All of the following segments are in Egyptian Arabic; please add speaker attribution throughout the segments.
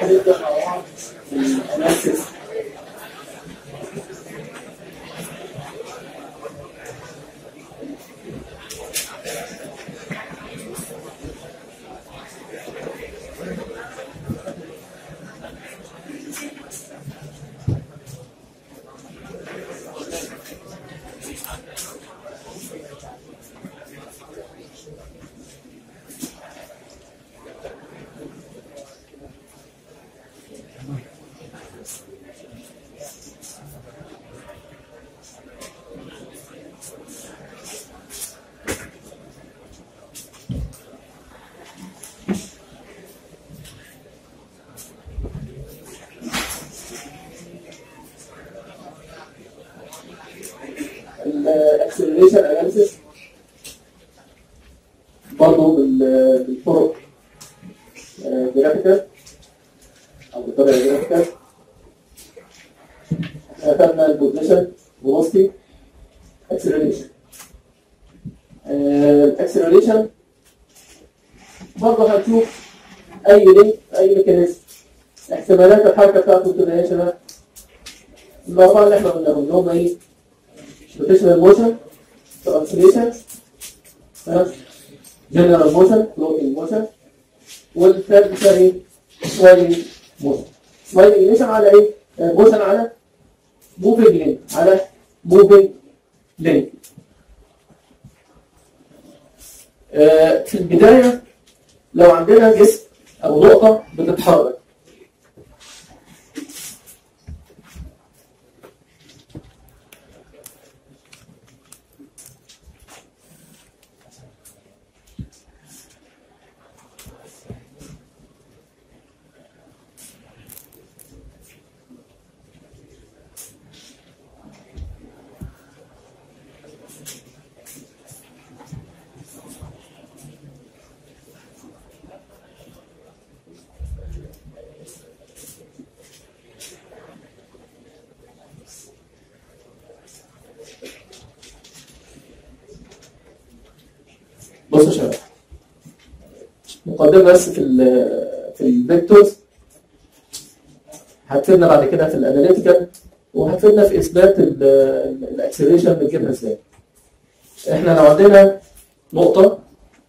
Speaker 1: هنبدا مع بعض الاناليسيس الاكسلريشن اناليسيس برضه بال- بالطرق جرافيكال او بالطريقه الجرافيكال احنا خدنا البوزيشن فيلوسيتي اكسلريشن الاكسلريشن برضه هنشوف اي لينك اي ميكانيزم احتمالات الحركه بتاعته تبقى ايه يا شباب؟ الاربعه اللي احنا قلناهم اللي هم ايه؟ rotational motion, translation, general motion, floating motion, والثالث بتاع ايه؟ swaying motion. swaying motion على ايه؟ motion على moving link على moving link. آه، في البداية لو عندنا جسم أو نقطة بتتحرك بصوا يا شباب مقدمة بس في ال في الفيكتورز هتفيدنا بعد كده في الاناليتيكال وهتفيدنا في اثبات الاكسلريشن بنجيبها ازاي. احنا لو عندنا نقطة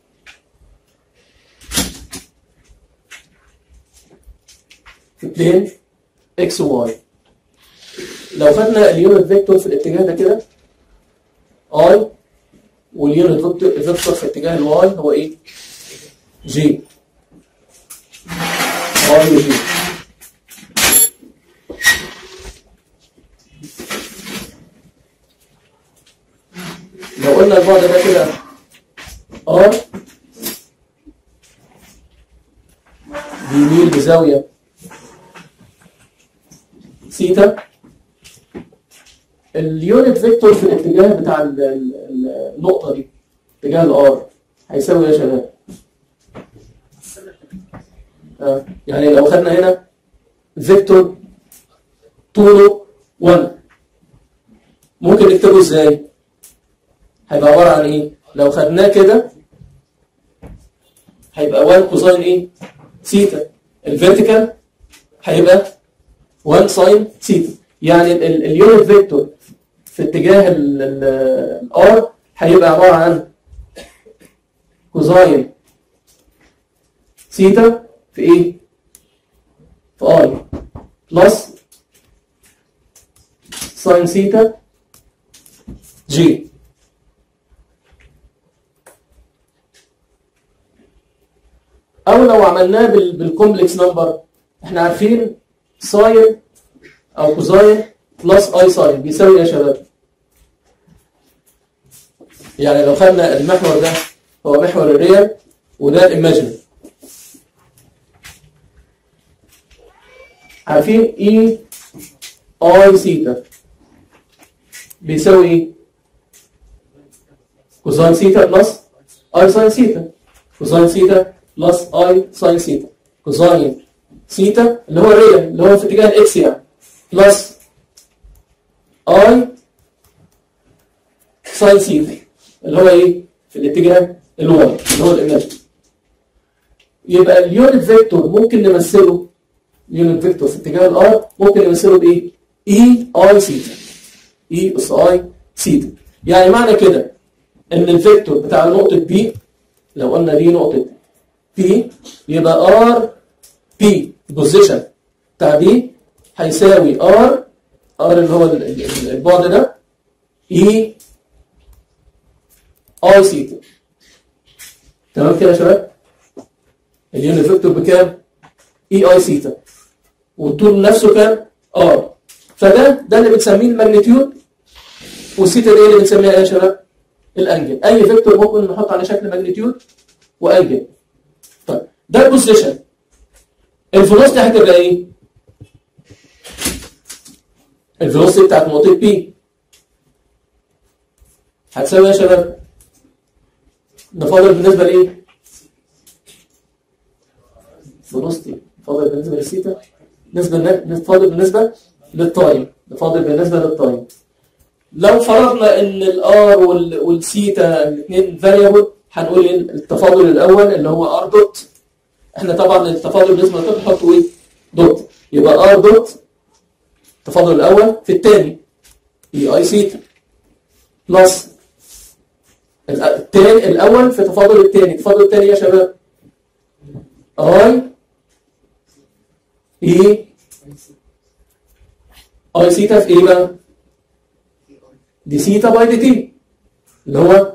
Speaker 1: في بلين اكس وواي لو خدنا اليونت فيكتور في الاتجاه ده كده اي واليونت فيكتور فيكتور في اتجاه الواي هو ايه؟ جي واي وجي لو قلنا البعد ده كده ار بيميل بزاوية سيتا اليونت فيكتور في الاتجاه بتاع ال- ال- النقطة دي اتجاه الار هيساوي ايه يا شباب؟ آه، يعني لو خدنا هنا فيكتور طوله 1 ممكن نكتبه ازاي؟ هيبقى عبارة عن ايه؟ لو خدناه كده هيبقى 1 كوزين ايه؟ سيتا الفيرتيكال هيبقى 1 ساين سيتا يعني ال- ال- اليونت فيكتور في اتجاه الار هيبقى عبارة عن كوزين سيتا في ايه؟ في اي بلس ساين سيتا جي او لو عملناه بال- بالكومبلكس نمبر احنا عارفين ساين او كوزاين بلس اي ساين بيساوي ايه يا شباب؟ يعني لو خدنا المحور ده هو محور الريال وده الايماجينري عارفين اي اي سيتا بيساوي ايه؟ كوزاين سيتا بلس اي ساين سيتا كوزاين سيتا بلس اي ساين سيتا كوزاين سيتا اللي هو الريال اللي هو في اتجاه الاكس يعني بلس اي ساين سيتا اللي هو ايه؟ في الاتجاه الواي اللي هو الايماجن يبقى اليونت فيكتور ممكن نمثله يونت فيكتور في اتجاه الار ممكن يمثله بايه؟ اي اي سيتا اي اس اي سيتا يعني معنى كده ان الفيكتور بتاع نقطه بي لو قلنا دي نقطه بي يبقى ار بي بوزيشن بتاع بي هيساوي ار ار اللي هو ال- ال- البعد ده اي اي سيتا تمام كده يا شباب اليونت فيكتور بكام اي اي سيتا والطول نفسه كام ار فده ده اللي بنسميه الماجنتيود والسيتا دي اللي بنسميها ايه يا شباب الانجل اي فيكتور ممكن نحط عليه شكل ماجنتيود وانجل طيب ده البوزيشن الفيلوسيتي هتبقى ايه الفيلوسيتي بتاعت نقطه بي هتساوي ايه يا شباب ده فاضل بالنسبه لايه فيلوسيتي فاضل بالنسبه للسيتا بالنسبه لنا- فاضل بالنسبه للتايم ده فاضل بالنسبه للتايم لو فرضنا ان الار والسيتا الاثنين فاريبل هنقول إيه التفاضل الاول اللي هو ار دوت احنا طبعا التفاضل بالنسبه للتايم نحطه ايه دوت يبقى ار دوت التفاضل الاول في الثاني اي اي سيتا بلس ال- التاني الاول في تفاضل الثاني التفاضل الثاني يا شباب اي اي اي سيتا في ايه بقى دي سيتا باي دي تي اللي هو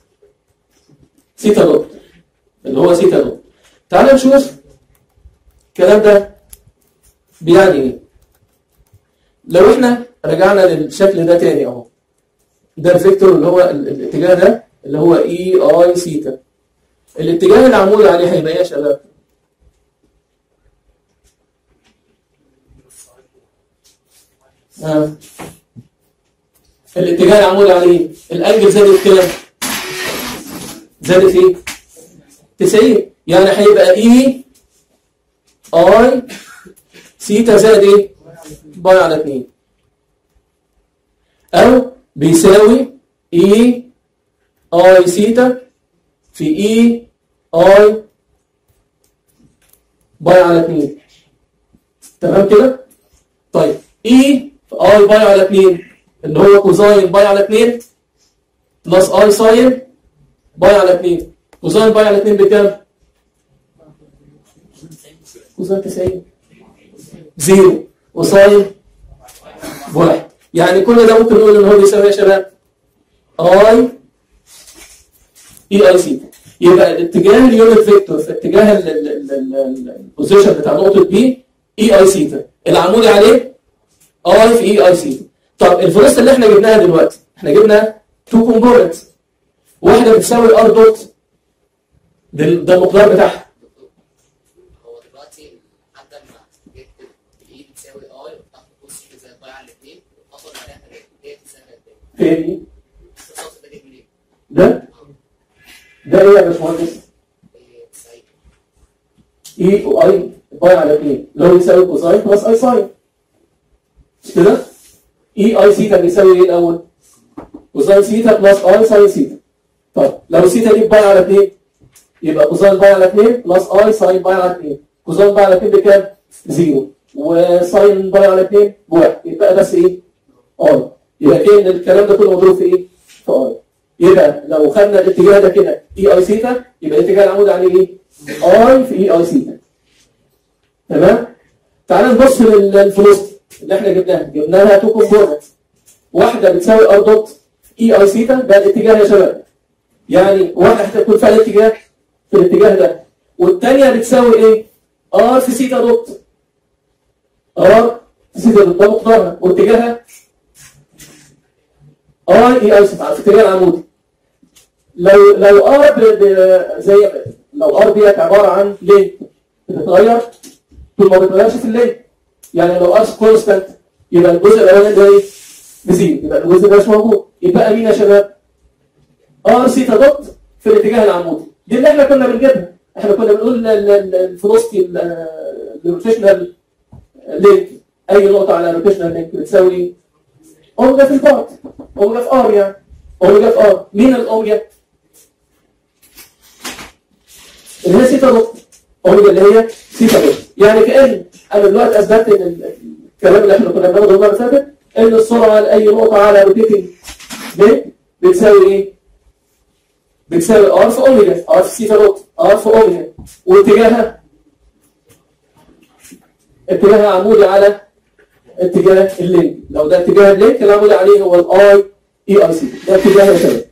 Speaker 1: سيتا دوت اللي هو سيتا دوت تعال نشوف الكلام ده بيعني ايه لو احنا رجعنا للشكل ده تاني اهو ده الفيكتور اللي هو ال- الاتجاه ده اللي هو اي اي سيتا الاتجاه اللي عمود عليه هيبقى ايه يا شباب آه. الاتجاه العمود عليه الانجل زادت كام زادت ايه 90 يعني هيبقى اي اي سيتا زائد ايه باي على 2 او بيساوي اي اي سيتا في اي اي باي على 2 تمام كده طيب اي في اي باي على 2 اللي هو كوزاين باي على 2 بلس اي ساين باي على 2 كوزاين باي على 2 بكام؟ كوزاين 90 زيرو وساين بواحد يعني كل ده ممكن نقول ان هو بيساوي يا شباب اي اي اي سي يبقى الاتجاه اليونت فيكتور في اتجاه البوزيشن بتاع نقطه بي اي اي سيتا العمودي عليه اي في اي اي سيتا طب الفلوس اللي احنا جبناها دلوقتي احنا جبنا تو كومبوننتس واحده بتساوي ار دوت ده ده المقدار بتاعها
Speaker 2: هو دلوقتي حتى لما جبت الاي بتساوي اي وتحت قوس سي زائد باي على الاثنين حصل عليها حاجات هي بتساوي قد ايه؟
Speaker 1: فين
Speaker 2: السطر ده جاي منين؟
Speaker 1: ده ده ايه يا باشمهندس
Speaker 2: إيه، 90
Speaker 1: اي واي باي على 2 اللي هو بيساوي كوساين بلس اي ساين مش كده؟ اي اي سيتا بيساوي ايه الاول؟ كوساين سيتا بلس اي ساين سيتا طب لو سيتا دي باي على 2 يبقى كوساين باي على 2 بلس اي ساين باي على 2 كوساين باي على 2 بكام؟ زيرو وساين باي على 2 بواحد يبقى بس ايه؟ اي يبقى كده الكلام ده كله مضروب في ايه؟ في اي يبقى لو خدنا الاتجاه ده كده اي اي سيتا يبقى الاتجاه العمود عليه ايه؟ اي في اي اي سيتا تمام؟ تعال نبص للفلوسيتي اللي احنا جبناها جبناها تو كومبوننت واحده بتساوي ار دوت اي اي سيتا ده الاتجاه يا شباب يعني واحده هتكون فيها الاتجاه في الاتجاه ده والثانيه بتساوي ايه؟ ار في سيتا دوت ار في سيتا دوت ده مقدارها واتجاهها ار اي اي سيتا في اتجاه العمودي لو لو ار ب- ب- زي لو ار ديت عباره عن ليه بتتغير طول ما بتتغيرش في الليل يعني لو ار كونستانت يبقى الجزء الاولاني ده ايه بزيرو يبقى الجزء ده مش موجود يبقى مين يا شباب ار سيتا دوت في الاتجاه العمودي دي اللي احنا كنا بنجيبها احنا كنا بنقول الفلوسيتي الروتيشنال لينك اي نقطه على روتيشنال لينك بتساوي ايه اوميجا في البعد اوميجا في ار يعني اوميجا في ار مين الاوميجا اللي هي سيتا دوت اوميجا اللي هي سيتا دوت يعني كأن انا دلوقتي اثبتت ان ال- الكلام اللي احنا كنا بناخده المره اللي فاتت ان السرعه لاي نقطه على روتيتنج ب بتساوي ايه؟ بتساوي ار في اوميجا ار في سيتا نوت ار في اوميجا واتجاهها اتجاهها عمودي على اتجاه اللينك لو ده اتجاه اللينك العمودي عليه هو الاي اي اي سي ده اتجاه يا شباب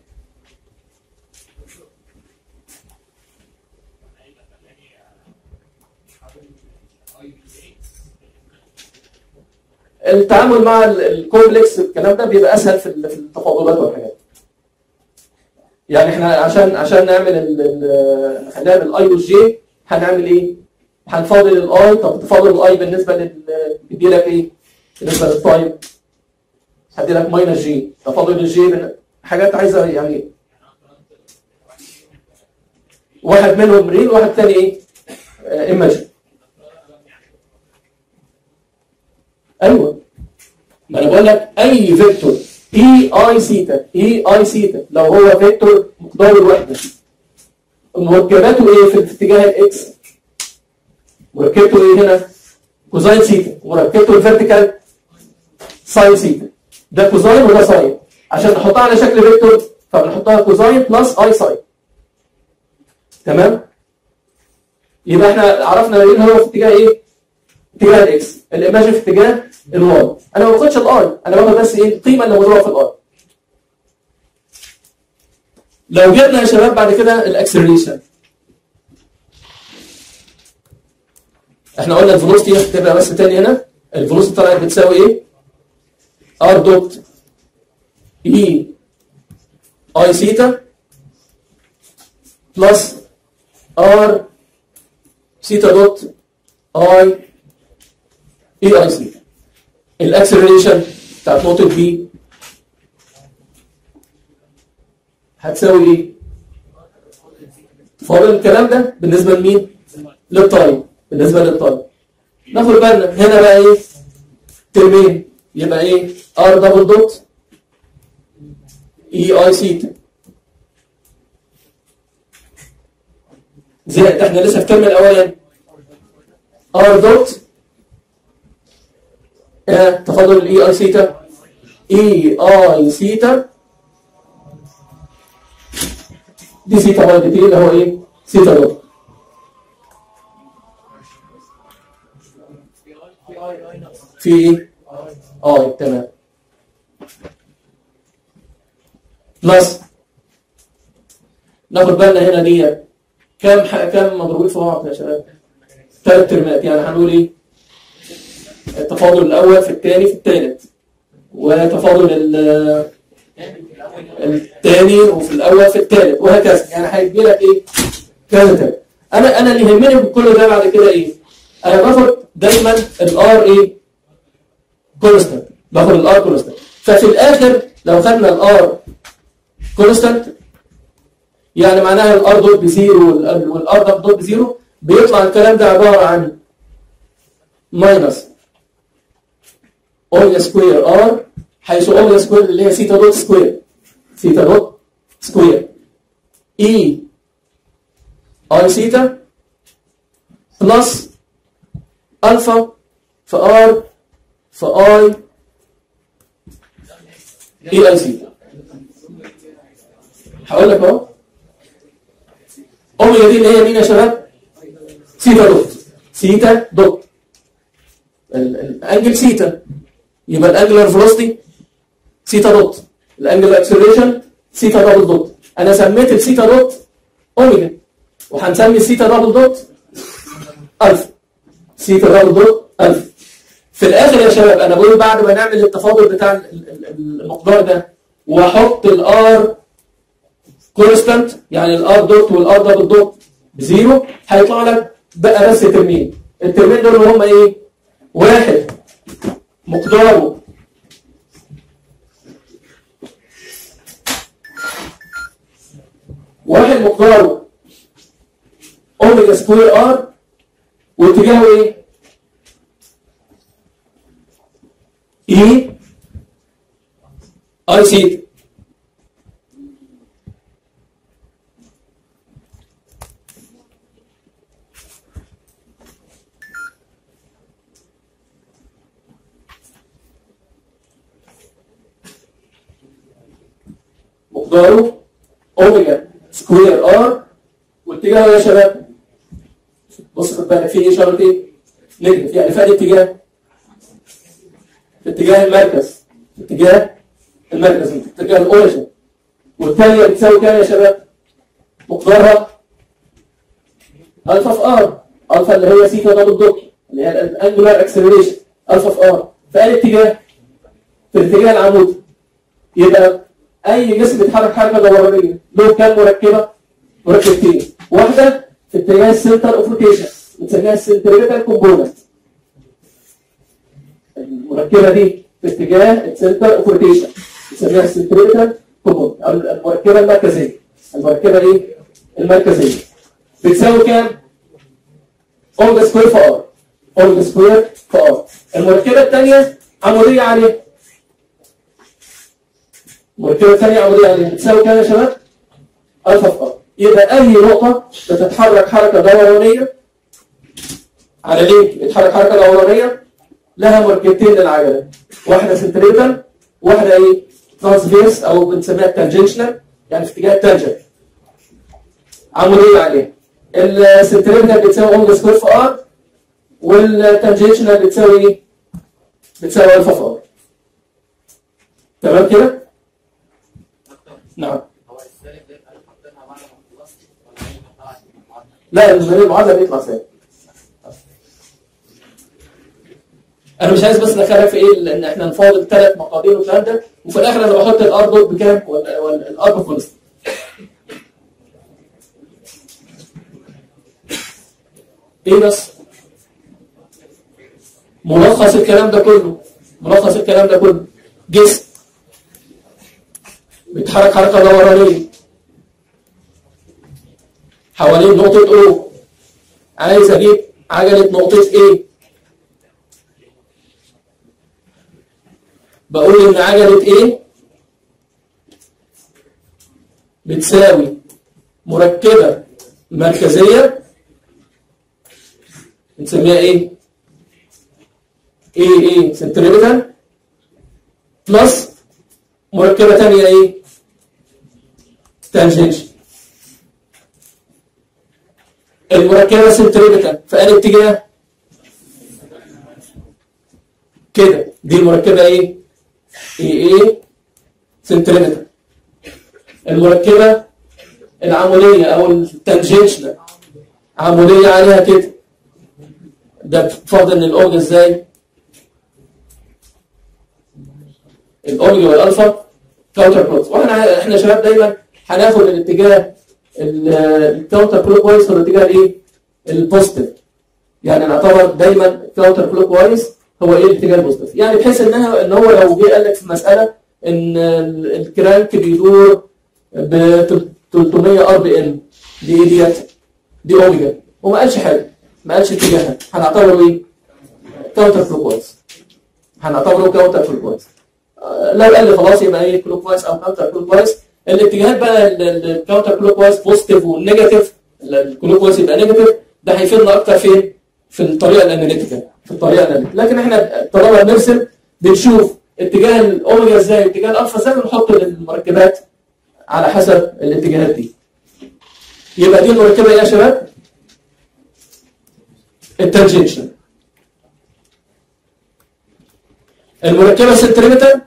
Speaker 1: التعامل مع ال- الكومبلكس الكلام ده بيبقى اسهل في ال- في التفاضلات والحاجات يعني احنا عشان عشان نعمل ال- ال- نخليها بالاي والجي هنعمل ايه؟ هنفاضل الاي طب تفاضل الاي بالنسبه لل بيدي لك ايه؟ بالنسبه للتايم هدي لك ماينس جي تفاضل الجي بن- حاجات عايزه يعني واحد منهم ريل واحد تاني ايه؟ ايماجن ايوه ما انا بقول لك اي فيكتور اي اي سيتا اي اي سيتا لو هو فيكتور مقدار الوحده مركباته ايه في اتجاه الاكس مركبته ايه هنا كوزاين سيتا مركبته الفيرتيكال ساين سيتا ده كوزاين وده ساين عشان نحطها على شكل فيكتور فبنحطها كوزاين بلس اي ساين تمام يبقى احنا عرفنا مين هو في اتجاه ايه اتجاه الاكس الايماجن في اتجاه الواي انا ما باخدش الاي انا باخد بس ايه القيمه اللي مضروبه في الاي لو جبنا يا شباب بعد كده الاكسلريشن احنا قلنا الفيلوسيتي هتبقى بس تاني هنا الفيلوسيتي طلعت بتساوي ايه ار دوت اي اي سيتا بلس ار سيتا دوت اي اي اي سي الاكسلريشن بتاعت نقطه بي هتساوي ايه فاضل الكلام ده بالنسبه لمين للتايم بالنسبه للتايم ناخد بالنا هنا بقى ايه ترمين يبقى ايه ار دبل دوت اي اي سيتا زائد احنا لسه في الترم الاولاني ار دوت آه، تفاضل الاي اي سيتا اي اي سيتا دي سيتا باي دي تي اللي هو ايه سيتا دوت في ايه اي تمام بلس ناخد بالنا هنا دي كام ح... كام مضروبين في بعض يا شباب ثلاث ترمات يعني هنقول ايه التفاضل الاول في الثاني في الثالث وتفاضل ال- الثاني وفي الاول في الثالث وهكذا يعني هيجي لك ايه كذا كذا انا انا اللي يهمني بكل ده بعد كده ايه انا باخد دايما الار ايه كونستانت باخد الار كونستانت ففي الاخر لو خدنا الار كونستانت يعني معناها الار دوت بزيرو والار دوت بزيرو بيطلع الكلام ده عباره عن ماينس اوميجا سكوير ار حيث اوميجا سكوير اللي هي سيتا دوت سكوير سيتا دوت سكوير اي اي سيتا بلس الفا في ار في اي اي اي سيتا هقول لك اهو اوميجا دي اللي هي مين يا شباب سيتا دوت سيتا دوت ال- الانجل سيتا يبقى الانجلر فيلوسيتي سيتا دوت الانجلر اكسلريشن سيتا دبل دوت انا سميت السيتا دوت اوميجا وهنسمي السيتا دبل دوت الفا سيتا دبل دوت الفا في الاخر يا شباب انا بقول بعد ما نعمل التفاضل بتاع ال- ال- ال- المقدار ده واحط الار كونستانت يعني الار دوت والار دبل دوت بزيرو هيطلع لك بقى بس ترمين الترمين دول هم ايه واحد مقداره واحد مقداره اوميجا سكوير ار واتجاهه ايه اي اي سيتا مقداره اوميجا سكوير ار واتجاهه يا شباب بص خد بالك في اشاره ايه؟ نيجاتيف يعني في أي اتجاه في اتجاه المركز في اتجاه المركز في اتجاه الاوريجن والثانيه بتساوي كام يا شباب؟ مقدارها الفا في ار الفا اللي هي سيتا دبل دوت اللي هي الانجولار اكسلريشن الفا في ار في اي اتجاه؟ في الاتجاه العمودي يبقى اي جسم بيتحرك حركه دورانيه له كام مركبه؟ مركبتين واحده في اتجاه السنتر اوف روتيشن بنسميها السنتريبيتال كومبوننت المركبه دي في اتجاه السنتر اوف روتيشن بنسميها السنتريبيتال كومبوننت او المركبه المركزيه المركبه ايه؟ المركزيه بتساوي كام؟ اوميجا سكوير في ار اوميجا سكوير في ار المركبه الثانيه عموديه عليها المركبه الثانيه عموديه عليها بتساوي كام يا شباب؟ الفا في ار يبقى اي نقطه بتتحرك حركه دورانيه على لينك بيتحرك حركه دورانيه لها مركبتين للعجله واحده سنتريبل واحده ايه ترانسفيرس او بنسميها تانجنشنال يعني في اتجاه التانجنت عموديه عليها السنتريبل بتساوي اوميجا سكوير في ار والتانجنشنال بتساوي ايه؟ بتساوي الفا في ار تمام كده؟ نعم
Speaker 2: هو السالب ده يبقى حاطينها بعد ما خلصت ولا هي طلعت من المعادلة؟
Speaker 1: لا المثال المعادله بيطلع سالب انا مش عايز بس ادخلها في ايه لان احنا نفاضل ثلاث مقادير والكلام ده وفي الاخر انا بحط الار دوت بكام ولا ولا الار بكونست ايه بس ملخص الكلام ده كله ملخص الكلام ده كله جسم بيتحرك حركه دورانيه حوالين نقطه او عايز اجيب عجله نقطه ايه بقول ان عجلة ايه بتساوي مركبة مركزية بنسميها ايه ايه ايه سنتريبيتال بلس مركبة تانية ايه تانجنشن المركبة سنتريبيتال في أي اتجاه كده دي المركبة ايه ايه ايه سنتريمتر المركبة العمودية او التانجنشنال عمودية عليها كده ده بفرض ان الاوميجا ازاي الاوميجا والالفا كاونتر كلوك واحنا احنا شباب دايما هناخد الاتجاه الكاونتر كلوك وايز في الاتجاه الايه البوزيتيف يعني نعتبر دايما كاونتر كلوك وايز هو ايه الاتجاه البوزيتيف يعني بحيث انها ان هو لو جه قال لك في مساله ان ال- الكرانك بيدور ب 300 ار بي ام دي ايه ديت دي اوميجا وما قالش حاجه ما قالش اتجاهها هنعتبره ايه كاونتر كلوك وايز هنعتبره كاونتر كلوك وايز آه، لو قال لي خلاص يبقى ايه كلوك وايز او كاونتر كلوك وايز الاتجاهات بقى الكاونتر كلوك وايز بوزيتيف والنيجاتيف الكلوك وايز يبقى نيجاتيف ده هيفيدنا اكتر فين في الطريقه الاناليتيكال في الطريقه الاناليتيكال لكن احنا طالما بنرسم بنشوف اتجاه الاوميجا ازاي واتجاه الالفا ازاي ونحط المركبات على حسب الاتجاهات دي يبقى دي المركبه ايه يا شباب التانجنشن المركبه السنتريمتر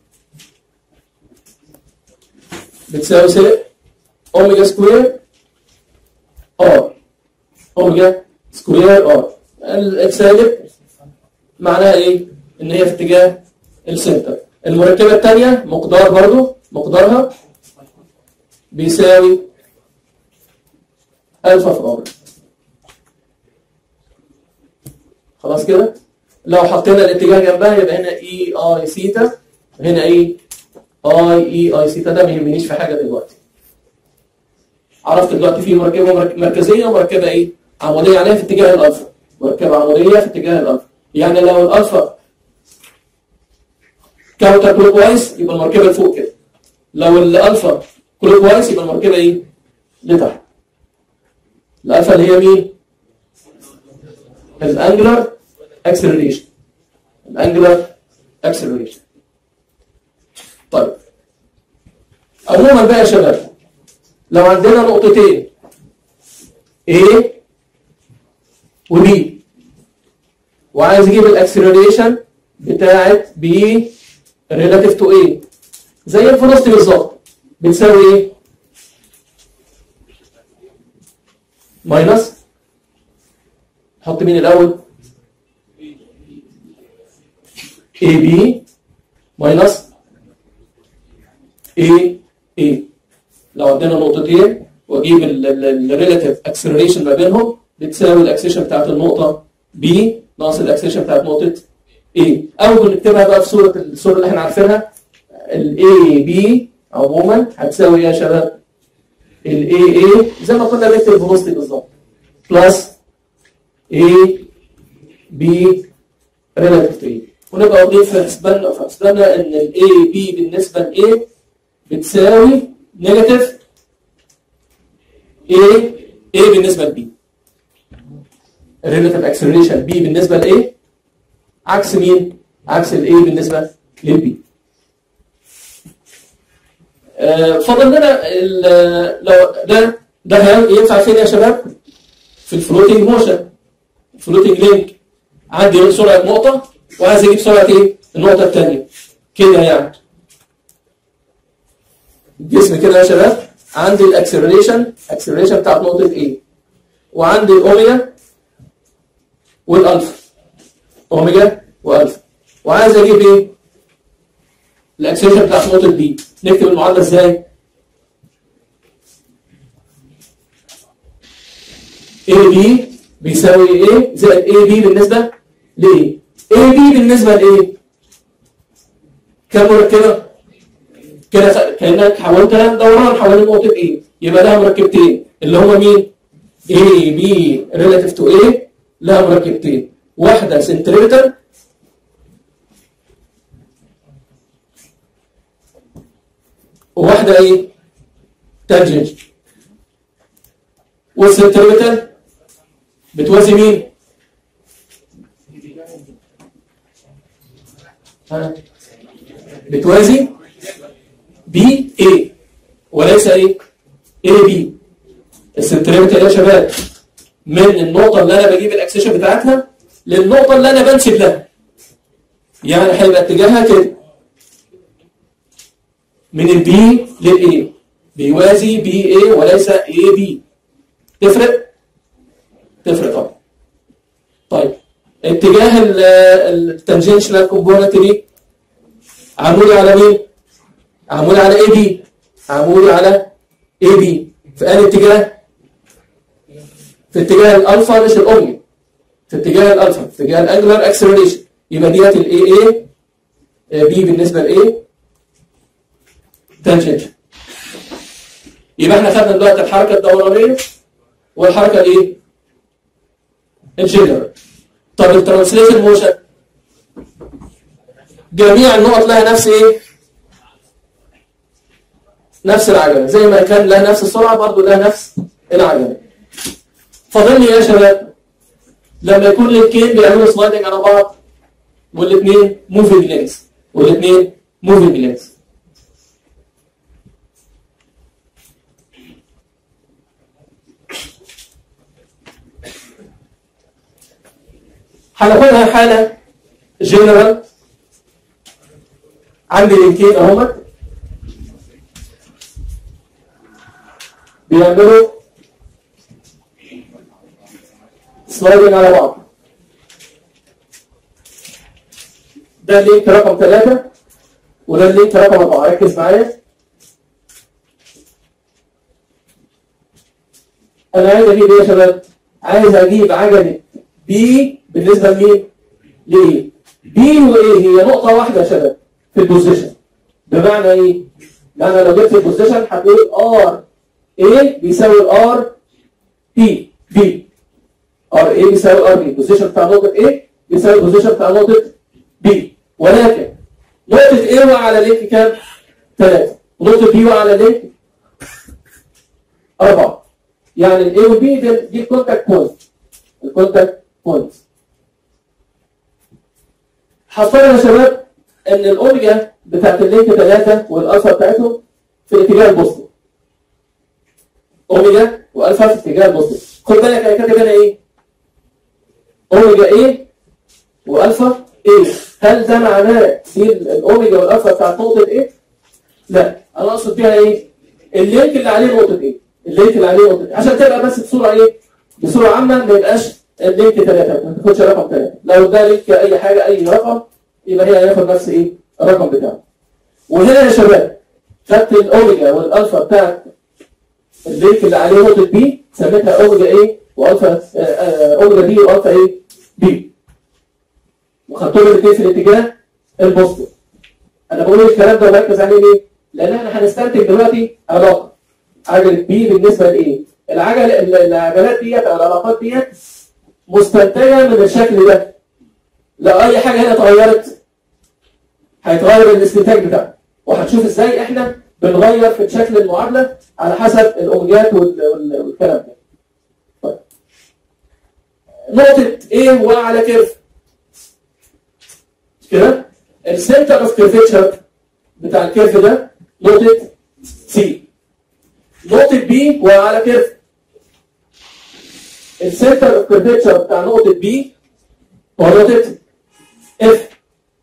Speaker 1: بتساوي سي اوميجا سكوير ار اوميجا سكوير ار السالب معناها ايه ان هي في اتجاه السنتر المركبه الثانيه مقدار برضو مقدارها بيساوي الفا في ار خلاص كده لو حطينا الاتجاه جنبها يبقى هنا اي اي سيتا هنا ايه اي اي اي سيتا ده ما يهمنيش في حاجه دلوقتي عرفت دلوقتي في مركبه مرك- مركزيه ومركبه ايه عموديه عليها في اتجاه الالفا مركبه عموديه في اتجاه الالفا يعني لو الالفا كاونتر كلوك وايز يبقى المركبه لفوق كده لو الالفا كلوك وايز يبقى المركبه ايه لتحت الالفا اللي هي مين الانجلر اكسلريشن الانجلر اكسلريشن طيب عموما بقى يا شباب لو عندنا نقطتين A و B وعايز اجيب الاكسلريشن بتاعت B relative to A زي الفلوستي بالظبط بتساوي ايه؟ ماينس حط مين الاول؟ AB ماينس A A لو عندنا نقطتين واجيب الريلاتيف اكسلريشن ما بينهم بتساوي الاكسلريشن بتاعت النقطه B ناقص الاكسلريشن بتاعت نقطه A او بنكتبها بقى في صوره الصوره اللي احنا عارفينها ال AB عموما هتساوي ايه يا شباب؟ ال AA زي ما كنا بنكتب الفيلوسيتي بالظبط بلس A B relative to A ونبقى واخدين في حسباننا في حسباننا ان ال A B بالنسبه ل A بتساوي نيجاتيف A A بالنسبه ل B relative acceleration B بالنسبه ل A عكس مين؟ عكس ال A بالنسبه لل B آه، فاضل لنا ال- لو ده ده هل- ينفع فين يا شباب؟ في الفلوتنج موشن فلوتنج لينك عندي سرعه نقطه وعايز اجيب سرعه ايه؟ النقطه الثانيه كده يعني الجسم كده يا شباب عندي الاكسلريشن اكسلريشن بتاعت نقطه ايه؟ وعندي الاوميجا والالفا اوميجا والفا وعايز اجيب ايه؟ الاكسلريشن بتاعت نقطه بي نكتب المعادله ازاي؟ اي بي بيساوي ايه زائد اي بي بالنسبه لايه؟ اي بي بالنسبه لايه؟ كم مركبه؟ كده خ- كانك حولت دوران حوالين نقطه ايه؟ يبقى لها مركبتين اللي هما مين؟ اي بي ريلاتيف تو ايه لها مركبتين واحده سنتريبتال وواحده ايه؟ تانجنت والسنتريبتال بتوازي مين؟ ها؟ بتوازي بي اي وليس ايه؟ اي بي السنتريبتال يا شباب من النقطة اللي أنا بجيب الأكسيشن بتاعتها للنقطة اللي أنا بنسب لها يعني هيبقى اتجاهها كده من البي للاي بيوازي بي اي وليس اي بي تفرق؟ تفرق طبعا طيب اتجاه التنجنشنال كومبوننت دي عمودي على مين؟ عمودي على اي بي عمودي على اي بي في أي اتجاه؟ في اتجاه الالفا مش الاوميجا في اتجاه الالفا في اتجاه الانجلر اكسلريشن يبقى ديت الاي اي بي بالنسبه لايه؟ تانجنشن يبقى احنا خدنا دلوقتي الحركه الدورانيه والحركه الايه؟ الجنرال طب الترانسليشن موشن جميع النقط لها نفس ايه؟ نفس العجله زي ما كان لها نفس السرعه برضه لها نفس العجله فاضل لي يا شباب لما يكون الاثنين بيعملوا سلايدنج على بعض والاثنين موفينج لينكس والاثنين موفينج لينكس هناخدها حالة جنرال عندي لينكين اهمت بيعملوا سلايدنج على بعض ده اللينك رقم ثلاثة وده اللينك رقم أربعة ركز معايا أنا عايز أجيب إيه يا شباب؟ عايز أجيب عجلة بي بالنسبة لمين؟ لإيه؟ بي وإيه هي نقطة واحدة يا شباب في البوزيشن بمعنى إيه؟ معنى لو جبت البوزيشن هتقول ار A بيساوي ار بي بي ار اي بيساوي ار بي البوزيشن بتاع نقطة A بيساوي البوزيشن بتاع نقطة B ولكن نقطة A وقع على لينك كام؟ ثلاثة ونقطة B وقع على لينك أربعة يعني ال A وال B دي دي الكونتاكت بوينت الكونتاكت بوينت هفترض يا شباب ان الاوميجا بتاعت اللينك ثلاثة والالفا بتاعتهم في الاتجاه البوزيتيف اوميجا والفا في الاتجاه البوزيتيف خد بالك انا كاتب هنا ايه اوميجا ايه والفا ايه هل ده معناه دي الاوميجا والالفا بتاعت نقطه ايه لا انا اقصد بيها ايه اللينك اللي عليه نقطه ايه اللينك اللي عليه نقطه إيه؟ عشان تبقى بس بصوره ايه بصوره عامه ما يبقاش اللينك ثلاثه ما تاخدش رقم ثلاثه لو ده لينك اي حاجه اي رقم يبقى هي هياخد نفس ايه الرقم بتاعه وهنا يا شباب خدت الاوميجا والالفا بتاعت اللينك اللي عليه نقطه بي سميتها اوميجا ايه والفا آه، آه، اوميجا بي والفا ايه بي وخدتهم الاثنين في الاتجاه البوزيتيف انا بقول الكلام ده وبركز عليه ليه؟ لان احنا هنستنتج دلوقتي علاقه عجله بي بالنسبه لايه؟ العجل ال- العجلات ديت او العلاقات ديت مستنتجه من الشكل ده لو اي حاجه هنا اتغيرت هيتغير الاستنتاج بتاعها وهنشوف ازاي احنا بنغير في شكل المعادله على حسب الاوميجات وال- وال- والكلام ده. طيب. نقطه ايه وعلى كيرف كده السنتر اوف كيرفتشر بتاع الكيرف ده نقطه سي نقطه بي وعلى كيرف السنتر اوف كيرفتشر بتاع نقطه بي هو نقطه اف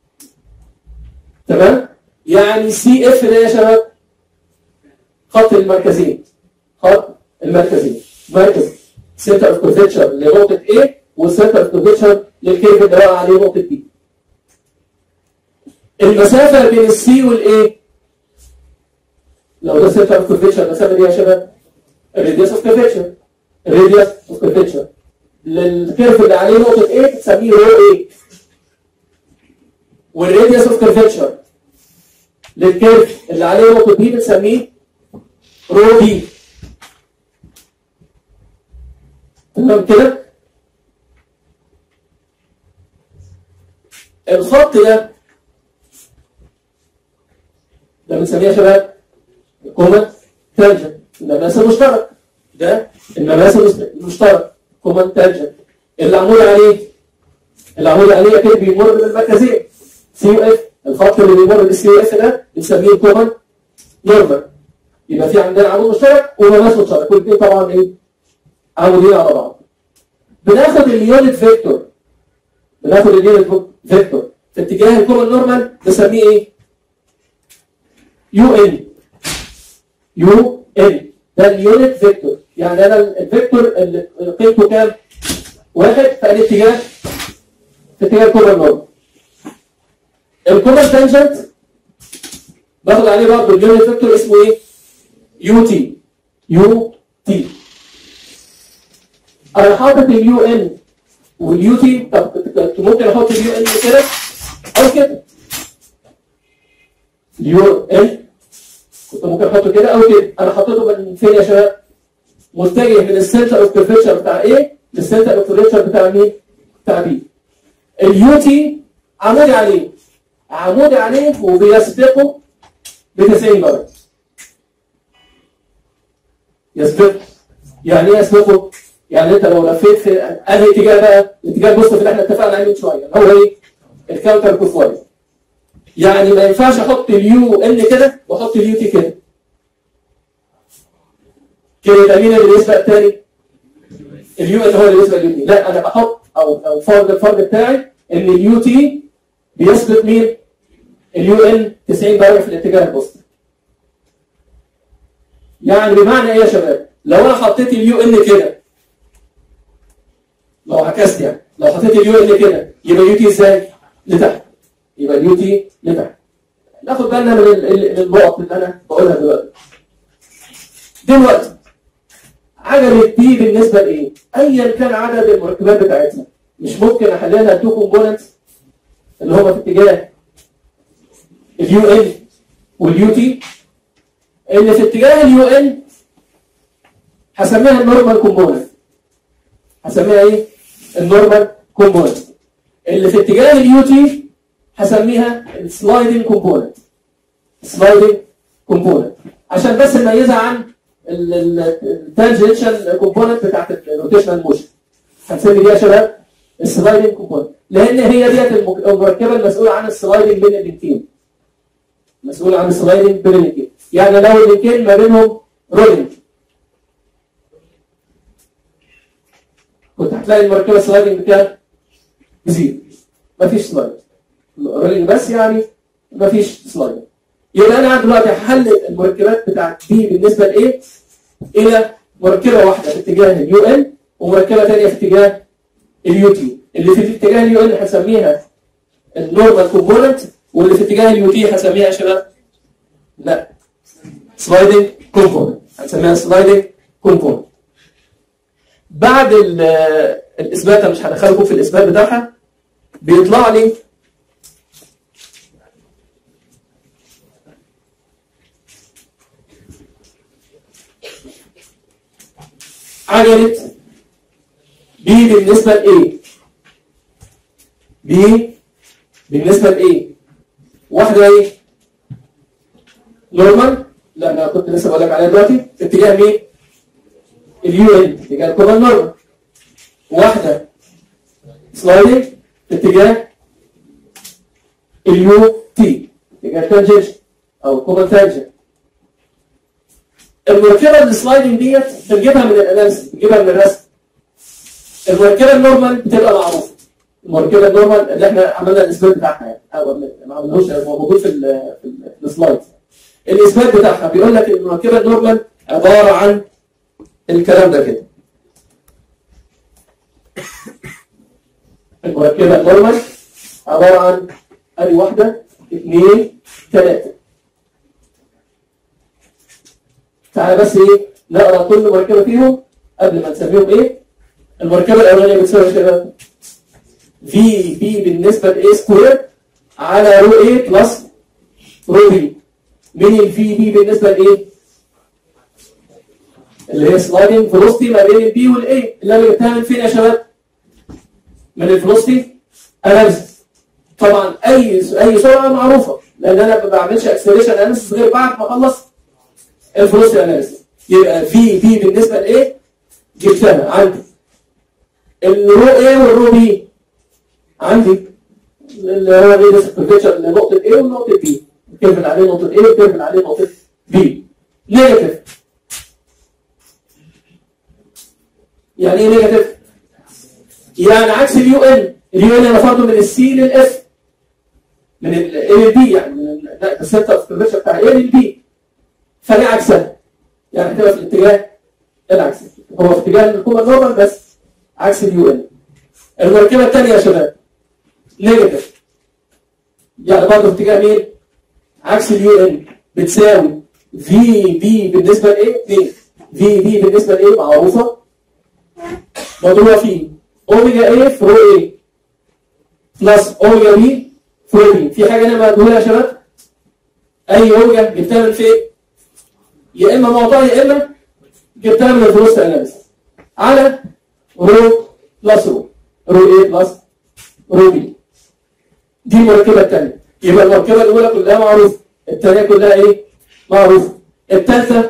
Speaker 1: تمام يعني سي اف ده يا شباب خط المركزين خط المركزين مركز سنتر اوف كيرفتشر لنقطه A والسنتر اوف كيرفتشر للكيرف اللي وقع عليه نقطه B المسافه بين السي والاي لو ده سنتر اوف كيرفتشر المسافه دي يا شباب الراديوس اوف كيرفتشر الراديوس اوف كيرفتشر للكيرف اللي عليه نقطه A بتسميه رو A والراديوس اوف كيرفتشر للكيرف اللي عليه نقطه B بنسميه رو بي تمام كده الخط ده ده بنسميه يا شباب كومن تانجنت المماس المشترك ده المماس المشترك كومن تانجنت اللي عمود عليه اللي عمود عليه كده بيمر بالمركزين سي يو اف الخط اللي بيمر بالسي يو اف ده بنسميه كومن نورمال يبقى في عندنا عمود مشترك ومماس مشترك والاثنين طبعا ايه عمودين على بعض بناخد اليونت فيكتور بناخد اليونت فيكتور في اتجاه الكومن نورمال نسميه ايه يو ان يو ان ده اليونت فيكتور يعني انا الفيكتور اللي قيمته كام واحد في الاتجاه في اتجاه الكومن نورمال الكومن تانجنت باخد عليه برضه اليونت فيكتور اسمه ايه يو تي يو تي انا حاطط اليو ان واليو تي طب ممكن احط اليو ان كده او كده اليو ان كنت ممكن احطه كده او كده انا حطيته من فين يا شباب متجه من السنتر اوف كيرفتشر بتاع ايه للسنتر اوف كيرفتشر بتاع مين بتاع بي اليو تي عمودي عليه عمودي عليه وبيسبقه ب 90 درجه يسبقه يعني ايه يسبقه؟ يعني انت لو لفيت في انهي اتجاه بقى؟ الاتجاه البوزيتيف اللي احنا اتفقنا عليه من شويه هو ايه؟ الكاونتر كوفويد يعني ما ينفعش احط اليو ان كده واحط اليو تي كده كده يبقى مين اللي بيسبق الثاني؟ اليو ان هو اللي بيسبق اليو تي لا انا بحط او او فرض الفرض بتاعي ان اليو تي بيسبق مين؟ اليو ان 90 درجه في الاتجاه البوزيتيف يعني بمعنى ايه يا شباب؟ لو انا حطيت اليو ان كده لو عكست يعني لو حطيت اليو ان كده يبقى اليو تي ازاي؟ لتحت يبقى اليو تي لتحت ناخد بالنا من ال- ال- النقط اللي انا بقولها دلوقتي دلوقتي عجلة بي بالنسبة لإيه؟ أيا كان عدد المركبات بتاعتنا مش ممكن أحللها تو كومبوننتس اللي هما في اتجاه اليو ان واليو تي اللي في اتجاه اليو ان هسميها النورمال كومبوننت هسميها ايه؟ النورمال كومبوننت اللي في اتجاه اليو تي هسميها السلايدنج كومبوننت سلايدنج كومبوننت عشان بس نميزها عن التانجنشال كومبوننت بتاعت الروتيشنال موشن هنسمي دي يا شباب السلايدنج كومبوننت لان هي ديت المك- المركبه المسؤوله عن السلايدنج بين الاثنين مسؤوله عن السلايدنج بين الاثنين يعني لو اللينكين ما بينهم رولينج كنت هتلاقي المركبه سلايدنج بكام؟ بزيرو مفيش سلايد رولينج بس يعني مفيش سلايد يبقى انا دلوقتي هحلل المركبات بتاعت بي بالنسبه لايه الى مركبه واحده في اتجاه اليو ان ومركبه ثانيه في اتجاه اليو تي اللي في اتجاه اليو ان هسميها النورمال كومبوننت واللي في اتجاه اليو تي هسميها يا شباب لا سلايدنج كومبوننت هنسميها سلايدنج كومبوننت بعد ال- الاثبات أنا مش هدخلكم في الاثبات بتاعها بيطلع لي عجلة بي بالنسبة لإيه؟ بي بالنسبة لإيه؟ واحدة إيه؟ نورمال؟ لا أنا كنت لسه بقول لك عليها دلوقتي في اتجاه مين؟ اليو ان اتجاه الكومن نورمال واحدة سلايدنج في اتجاه اليو تي اتجاه التانجنشن أو الكومن تانجنت المركبه السلايدنج ديت بنجيبها من الاناليسيس بنجيبها من الرسم المركبه النورمال بتبقى معروفه المركبه النورمال اللي احنا عملنا الاثبات بتاعها يعني او ما عملناهوش هو موجود في ال في, ال في السلايد الاثبات بتاعها بيقول لك المركبه النورمال عباره عن الكلام ده كده المركبه النورمال عباره عن ادي واحده اثنين ثلاثه تعالى بس ايه نقرا كل مركبه فيهم قبل ما نسميهم ايه المركبه الاولانيه بتساوي كده في بي بالنسبه لاي سكوير على رو اي بلس رو بي مين الفي بي بالنسبه لايه اللي هي سلايدنج فيلوسيتي ما بين البي والاي اللي انا جبتها من فين يا شباب من الفيلوسيتي اناليسيس طبعا اي اي سرعه معروفه لان انا ما بعملش اكسلريشن اناليسيس غير بعد ما اخلص الفلوسي اناليسيس يبقى في في بالنسبه لايه جبتها عندي الرو ايه والرو بي عندي اللي هو ريدس كونفكشن لنقطه ايه ونقطه بي الكيرف اللي عليه نقطه ايه والكيرف اللي عليه نقطه بي نيجاتيف يعني ايه نيجاتيف يعني عكس اليو ان اليو ان انا فرضه من السي للاف من ال للبي يعني من السنتر اوف كونفكشن بتاع ايه للبي فدي عكسها يعني هتبقى في الاتجاه العكسي هو في اتجاه الكومن نورمال بس عكس اليو ان المركبه الثانيه يا شباب نيجاتيف يعني برضه في اتجاه مين؟ عكس اليو ان بتساوي في بي بالنسبه لايه؟ 2 في بي بالنسبه لايه؟ معروفه مضروبه في اوميجا ايه في رو ايه بلس اوميجا بي في رو بي في حاجه انا مدهولها يا شباب؟ اي اوميجا جبتها من فين؟ يا اما معطاه يا اما جبتها من الفلوس اناليسيس على رو بلس رو رو ايه بلس رو بي دي المركبه الثانيه يبقى المركبه الاولى كلها معروفه الثانيه كلها ايه معروفه الثالثه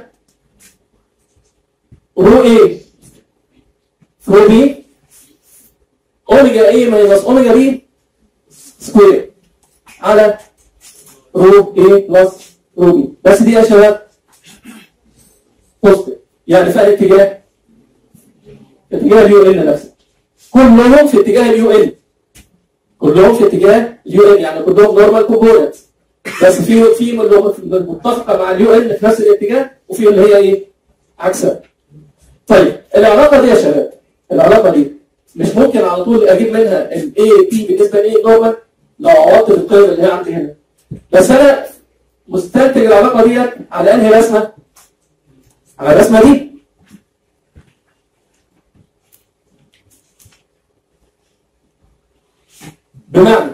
Speaker 1: رو ايه رو بي اوميجا ايه ماينس اوميجا بي سكوير على رو ايه بلس رو بي بس دي يا شباب بوزيتيف يعني في اتجاه اتجاه اليو ان نفسه كلهم في اتجاه اليو ان كلهم في اتجاه اليو ان يعني كلهم نورمال كومبوننت بس في في متفقه مع اليو ان في نفس الاتجاه وفي اللي هي ايه عكسها طيب العلاقه دي يا شباب العلاقه دي مش ممكن على طول اجيب منها الاي بي بالنسبه لايه نورمال لو عوضت القيم اللي هي عندي هنا بس انا مستنتج العلاقه ديت على انهي رسمه على الرسمه دي بمعنى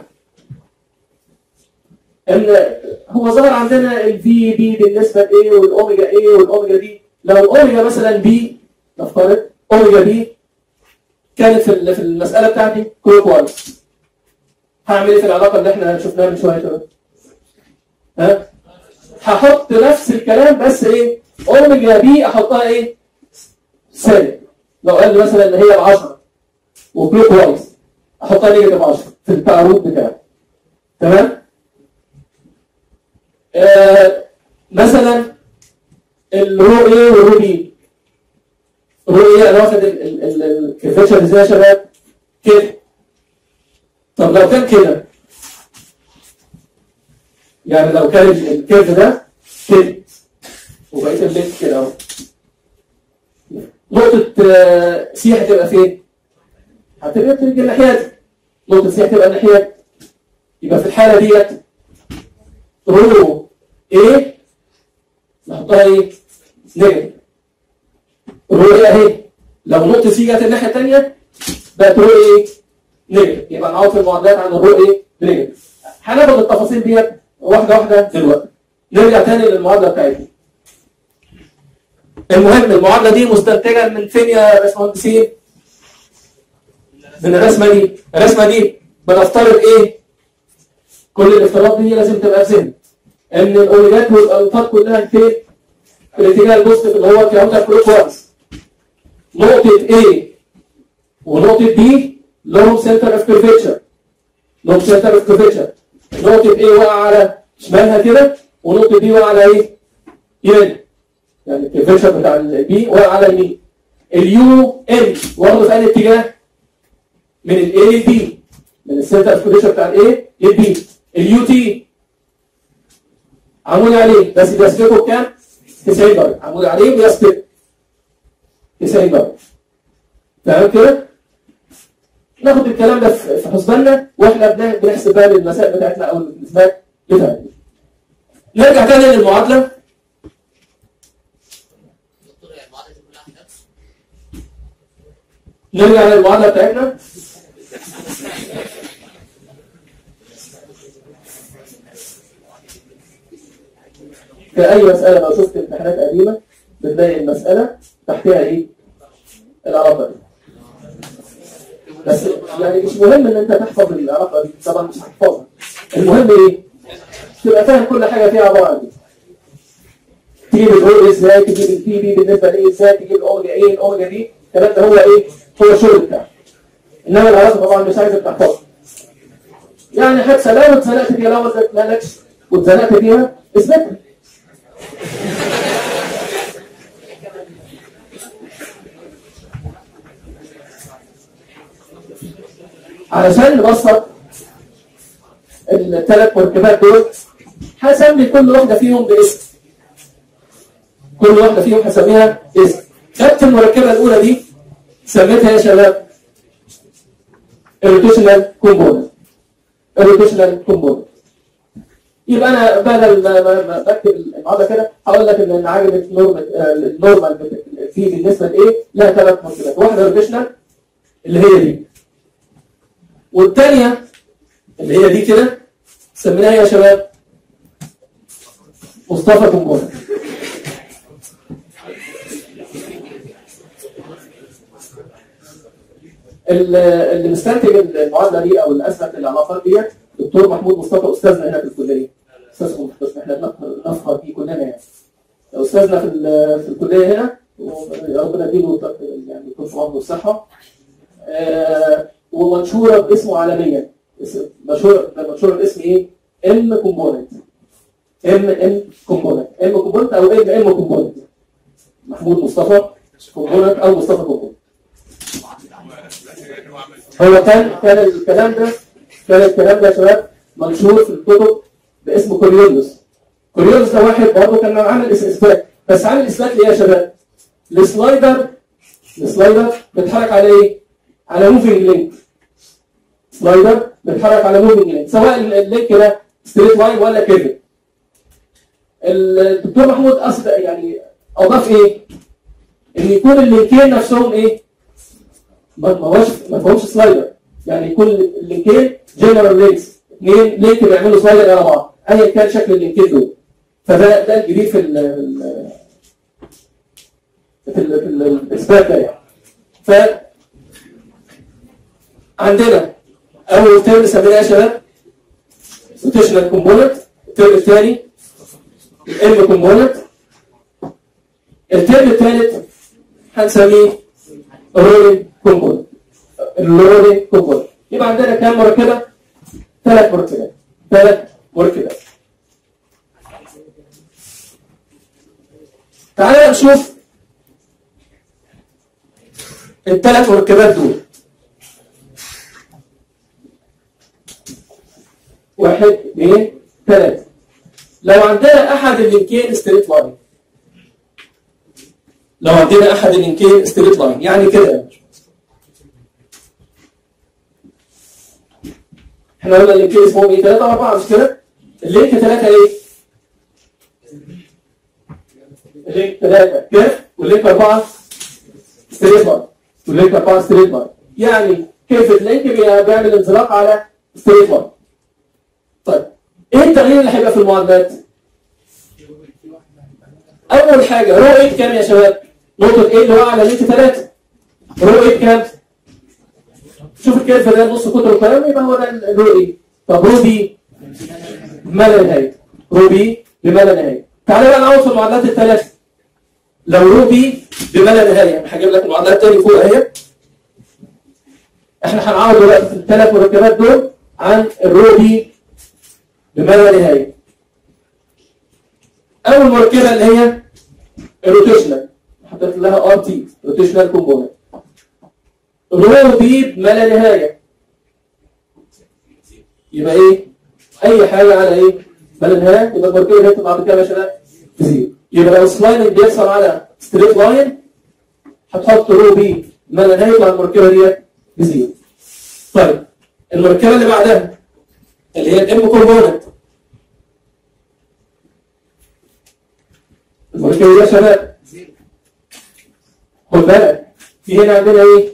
Speaker 1: ان هو ظهر عندنا الفي بي بالنسبه لايه والاوميجا ايه والاوميجا دي لو الاوميجا مثلا بي نفترض اوميجا بي كانت في في المساله بتاعتي كلوك وايز هعمل ايه في العلاقه اللي احنا شفناها من شويه كده ها هحط نفس الكلام بس ايه اوميجا بي احطها ايه سالب لو قال لي مثلا ان هي ب 10 وكلوك وايز احطها نيجاتيف 10 في التعرض بتاعي تمام آه مثلا الرو ايه والرو بي الرو ايه انا واخد الكيرفيتشر ازاي يا شباب كده طب لو كان كده يعني لو كان الكيرف ده كده وبقيت اللينك كده اهو نقطة آه، سي هتبقى فين؟ هتبقى تيجي الناحية دي نقطة سي هتبقى الناحية دي يبقى في الحالة ديت رو ايه نحطها ايه؟ نيجاتيف رو ايه اهي لو نقطة سي جت الناحية التانية بقت رو ايه؟ نيجاتيف يبقى نعوض في المعادلات عن الرو ايه؟ نيجاتيف هناخد التفاصيل ديت واحدة واحدة دلوقتي نرجع تاني للمعادلة بتاعتنا المهم المعادلة دي مستنتجة من فين يا باشمهندسين؟ من الرسمة دي الرسمة دي بنفترض ايه؟ كل الافتراضات دي لازم تبقى في ذهنك ان الاوليجات والالفات كلها فين؟ في الاتجاه البوزيتيف اللي هو كاونتر كلوك وايز نقطة A ونقطة B لهم سنتر اوف كيرفيتشر لهم سنتر اوف كيرفيتشر نقطة A واقعة على شمالها كده ونقطة B واقعة على ايه؟ يمين يعني الكيرفيتشر بتاع البي واقع على اليمين اليو ام واخده في انهي اتجاه؟ من الاي للبي من السنتر اوف كيرفيتشر بتاع الاي للبي اليو تي عمود عليه بس بيسبقه بكام؟ 90 درجة عمود عليه ويسبق 90 درجة تمام كده؟ ناخد الكلام ده في في حسباننا واحنا بن- بنحسب بقى المسائل بتاعتنا او الاثبات بتاعتنا. نرجع تاني للمعادلة
Speaker 2: دكتور هي المعادله دي كلها حاجات
Speaker 1: نرجع للمعادلة بتاعتنا في أي مسألة لو شفت امتحانات قديمة بتلاقي المسألة تحتها إيه؟ العلاقة دي بس يعني مش مهم إن أنت تحفظ العلاقة دي طبعا مش هتحفظها المهم إيه؟ تبقى فاهم كل حاجة فيها عبارة عن إيه تجيب الاو ازاي تجيب البي بي بالنسبه لايه ازاي تجيب الاوميجا ايه الاوميجا دي الكلام ده هو ايه هو الشغل بتاعك انما العلاقه طبعا مش عايزك تحفظها يعني حادثه لو اتزنقت فيها لو ما اتزنقتش واتزنقت فيها اثبتها علشان نبسط الثلاث مركبات دول هسمي كل واحده فيهم باسم كل واحدة فيهم هسميها اسم خدت المركبة الأولى دي سميتها يا شباب الروتيشنال كومبوننت الروتيشنال كومبوننت يبقى أنا بدل ما ما- ما بكتب المعادلة كده هقول لك إن المعاجم النورمال آه، النورمال بت- في بالنسبة لإيه لها ثلاث مركبات واحدة روتيشنال اللي هي دي والثانية اللي هي دي كده سميناها يا شباب مصطفى كومبوننت ال- اللي مستنتج المعادله دي او اللي اثبت العلاقات ديت دكتور محمود مصطفى استاذنا هنا في الكليه استاذ مختص احنا بنف- نفخر فيه كلنا يعني استاذنا في ال- في الكليه هنا وربنا ربنا يديله ط- يعني يكون في عمره الصحه آه، ومنشوره باسمه عالميا اسم- مشهور مشهور باسم ايه؟ ام كومبوننت ام ام كومبوننت ام كومبوننت او ام ام كومبوننت محمود مصطفى كومبوننت او مصطفى كومبوننت هو كان كان الكلام ده كان الكلام ده يا شباب منشور في الكتب باسم كوريولوس كوريولوس ده واحد برضه كان عامل اس- اثبات بس عامل اثبات ليه يا شباب؟ السلايدر السلايدر بيتحرك على ايه؟ على موفينج لينك سلايدر بيتحرك على موفينج لينك سواء ال- اللينك ده ستريت لاين ولا كده الدكتور محمود اصل يعني اضاف ايه؟ ان يكون اللينكين نفسهم ايه؟ ما ما هوش ما فيهمش سلايدر يعني يكون اللينكين جنرال لينكس اثنين لينك بيعملوا سلايدر على بعض ايا كان شكل اللينكين دول فده ده الجديد في ال في ال في ال- الاثبات ده يعني ف عندنا اول ترم سميناه يا شباب روتيشنال كومبوننت الترم الثاني الام كومبوننت الترم الثالث هنسميه الرولينج كومبوننت الرولينج كومبوننت يبقى عندنا كام مركبه؟ ثلاث مركبات ثلاث مركبات تعالى بقى نشوف الثلاث مركبات دول واحد اثنين ثلاثة لو عندنا أحد اللينكين ستريت لاين لو عندنا أحد اللينكين ستريت لاين يعني كده احنا قلنا اللينكين اسمهم ايه؟ ثلاثة وأربعة مش كده؟ اللينك ثلاثة ايه؟ اللينك ثلاثة كيف؟ واللينك أربعة ستريت لاين واللينك أربعة ستريت لاين يعني كيف اللينك بي- بيعمل انزلاق على ستريت لاين طيب ايه التغيير اللي هيبقى في المعادلات؟ اول حاجه رو 8 كام يا شباب؟ نقطه ايه اللي هو على لينك 3 رو 8 كام؟ شوف الكيرف ده نص قطر القيم يبقى هو ده الرو ايه طب رو بي ما لا نهايه رو بي بما لا نهايه تعالى بقى نعوض في المعادلات الثلاثه لو رو بي بما لا نهايه هجيب لك المعادلات تاني فوق اهي احنا هنعوض دلوقتي في الثلاث مركبات دول عن الرو بي بما لا نهايه اول مركبه اللي هي الروتيشنال حطيت لها ار تي روتيشنال كومبوننت رو بي بما لا نهايه يبقى ايه اي حاجه على ايه ما لا نهايه يبقى المركبه دي هتبقى بعد كده يا شباب زيرو يبقى لو السلايدنج بيحصل على ستريت لاين هتحط رو بي ما لا نهايه مع المركبه دي بزيرو طيب المركبه اللي بعدها اللي هي الام كومبوننت المركبه دي يا شباب
Speaker 2: زيرو
Speaker 1: خد بالك في هنا عندنا ايه؟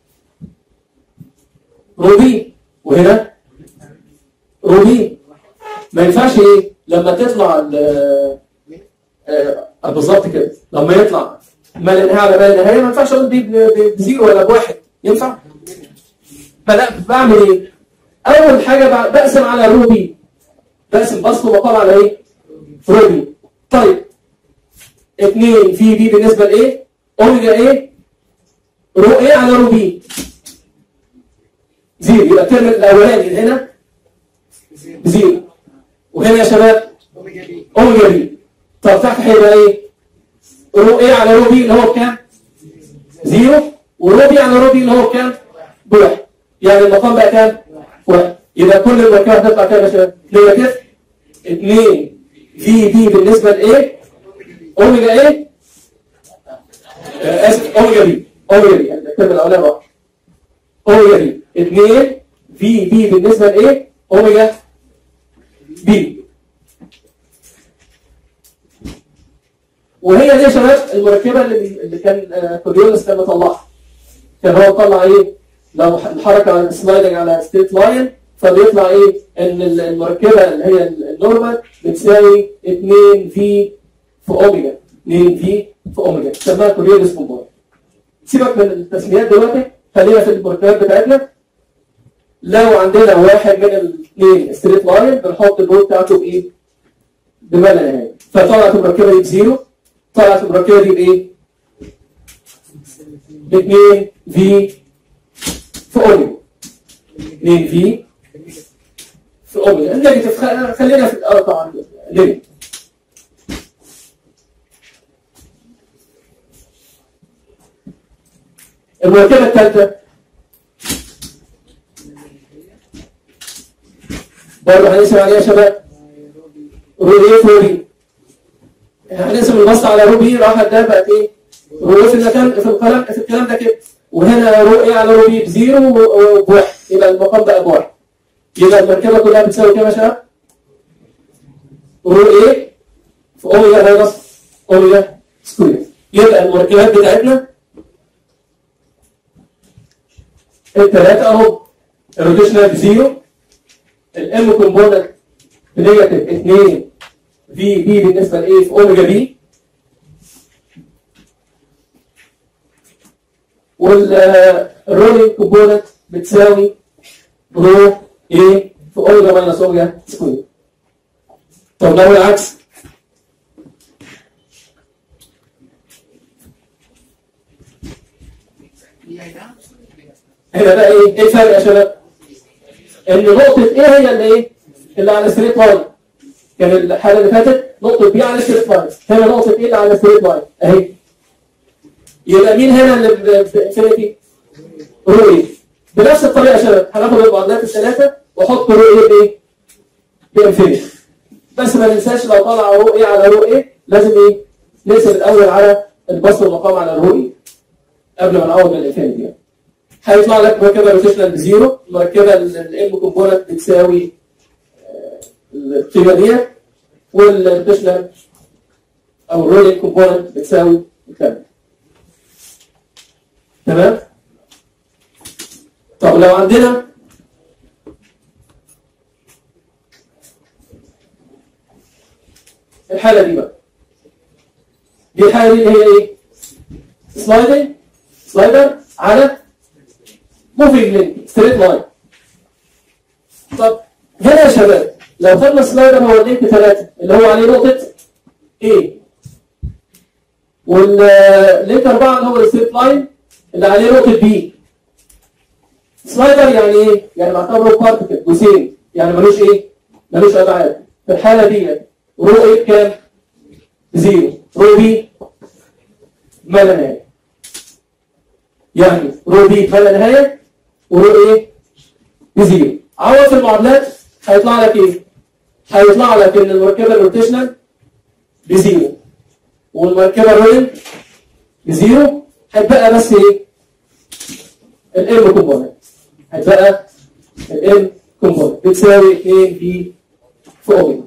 Speaker 1: روبي وهنا روبي ما ينفعش ايه؟ لما تطلع ال آه، بالظبط كده لما يطلع ما لا نهايه على ما لا نهايه ما ينفعش اقول دي ب- ب- بزيرو ولا بواحد ينفع؟ فلا بعمل ايه؟ اول حاجه ب- بقسم على روبي بقسم بسط وبقال على ايه؟ روبي طيب 2 في بي بالنسبه لايه؟ اوميجا ايه؟ رو ايه على رو بي زيرو يبقى الترم الاولاني هنا
Speaker 2: زيرو
Speaker 1: زيرو وهنا يا شباب
Speaker 2: اوميجا بي
Speaker 1: اوميجا بي طب تحت هيبقى ايه؟ رو ايه على رو بي اللي هو بكام؟ زيرو ورو بي على رو بي اللي هو بكام؟ بواحد يعني المقام بقى كام؟ واحد يبقى كل المركبات هتطلع كام يا شباب؟ نيجاتيف 2 في بي بالنسبه لايه؟ اوميجا ايه؟ آه، اسف اوميجا بي اوميجا بي يعني الترم الاولاني بقى اوميجا بي 2 في بي بالنسبه لايه؟ اوميجا بي وهي دي يا شباب المركبه اللي اللي كان آه، كوريولوس كان مطلعها كان هو مطلع ايه؟ لو الحركه على سلايدنج على ستيت لاين فبيطلع ايه؟ ان ال- المركبه اللي هي النورمال بتساوي 2 في في اوميجا 2 في في اوميجا سماها كوريولوس كومبوننت سيبك من التسميات دلوقتي خلينا في المركبات بتاعتنا لو عندنا واحد من الاثنين ستريت لاين بنحط البول بتاعته بايه؟ بما لا نهايه فطلعت المركبه دي بزيرو طلعت المركبه دي بايه؟ ب 2 في في اوميجا 2 في في اوميجا النيجاتيف خ- خلينا في اه طبعا نيجاتيف المركبه الثالثه برضه هنقسم عليها يا شباب روبي في روبي هنقسم البسط على روبي راحت ده بقت ايه؟ رو في المكان في القلم في الكلام ده كده وهنا رو ايه على روبي بزيرو و- وبواحد يبقى المقام بقى بواحد يبقى المركبه كلها بتساوي كام يا شباب؟ رو ايه في اوميجا ناقص اوميجا سكوير يبقى المركبات بتاعتنا الثلاثه اهو الروتيشنال بزيرو الام كومبوننت بنيجاتيف 2 في بي بالنسبه لايه في اوميجا بي والرولينج كومبوننت بتساوي رو ايه في اوميجا ماينس اوميجا سكوير طب لو العكس هنا بقى ايه ايه الفرق يا شباب ان نقطه ايه هي اللي ايه اللي على ستريت لاين كان الحاله اللي فاتت نقطه بي على ستريت لاين هنا نقطه ال على ستريت لاين اهي يبقى مين هنا اللي بانفينيتي؟ رو ايه بنفس الطريقه يا شباب هناخد المعادلات الثلاثه واحط رو ايه بايه؟ بانفينيتي بس ما ننساش لو طلع رو ايه على رو ايه لازم ايه؟ نقسم الاول على البسط المقام على رو ايه قبل ما نعوض من الانفينيتي يعني. هيطلع لك مركبه روتيشنال بزيرو مركبه الام كومبوننت بتساوي آه، القيمه ديت والروتيشنال او الرولينج كومبوننت بتساوي الثانيه تمام طب لو عندنا الحاله دي بقى دي الحاله دي اللي هي ايه سلايدنج سلايدر على موفينج لينك ستريت لاين طب هنا يا شباب لو خدنا السلايدر هو اللينك 3 اللي هو عليه نقطه A واللينك 4 اللي هو الستريت لاين اللي عليه نقطه B سلايدر يعني ايه؟ يعني بعتبره بارتكل جزئين يعني ملوش ايه؟ ملوش ابعاد في الحاله دي رو ايه بكام؟ زيرو رو بي ما لا نهايه يعني رو بي ما لا نهايه ورو ايه؟ بزيرو عوض في المعادلات هيطلع لك ايه؟ هيطلع لك ان المركبه الروتيشنال بزيرو والمركبه الرولينج بزيرو هيتبقى بس ايه؟ الام كومبوننت هيتبقى الام كومبوننت بتساوي 2 بي في اوميجا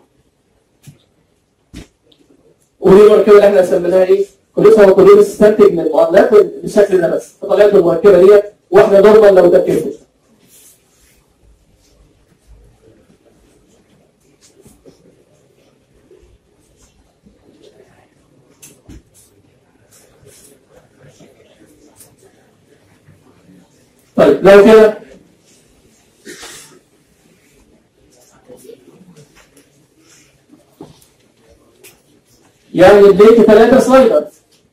Speaker 1: ودي المركبه اللي احنا سميناها ايه؟ كلنا هو كلنا بنستنتج من المعادلات بالشكل ده بس فطلعت المركبه ديت واحده نورمال لو تركبت طيب لو كده يعني اديت ثلاثة سلايدر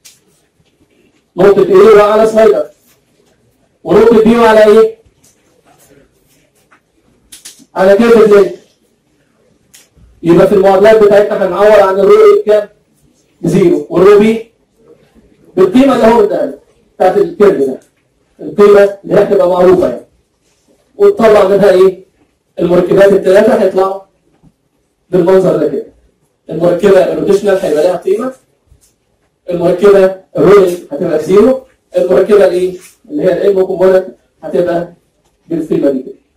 Speaker 1: نقطة ايه وعلى سلايدر ونقطة بي على ايه؟ على كيف الليل يبقى في المعادلات بتاعتنا هنعوض عن الرو ايه بكام؟ بزيرو والرو بي بالقيمة اللي هو اداها لك بتاعت الكيرف ده القيمة اللي هي هتبقى معروفة يعني وتطلع منها ايه؟ المركبات الثلاثة هيطلعوا بالمنظر ده كده المركبة الروتيشنال هيبقى لها قيمة المركبة الرولينج هتبقى بزيرو المركبة الايه؟ اللي هي الام كومبوننت هتبقى بالقيمة دي كده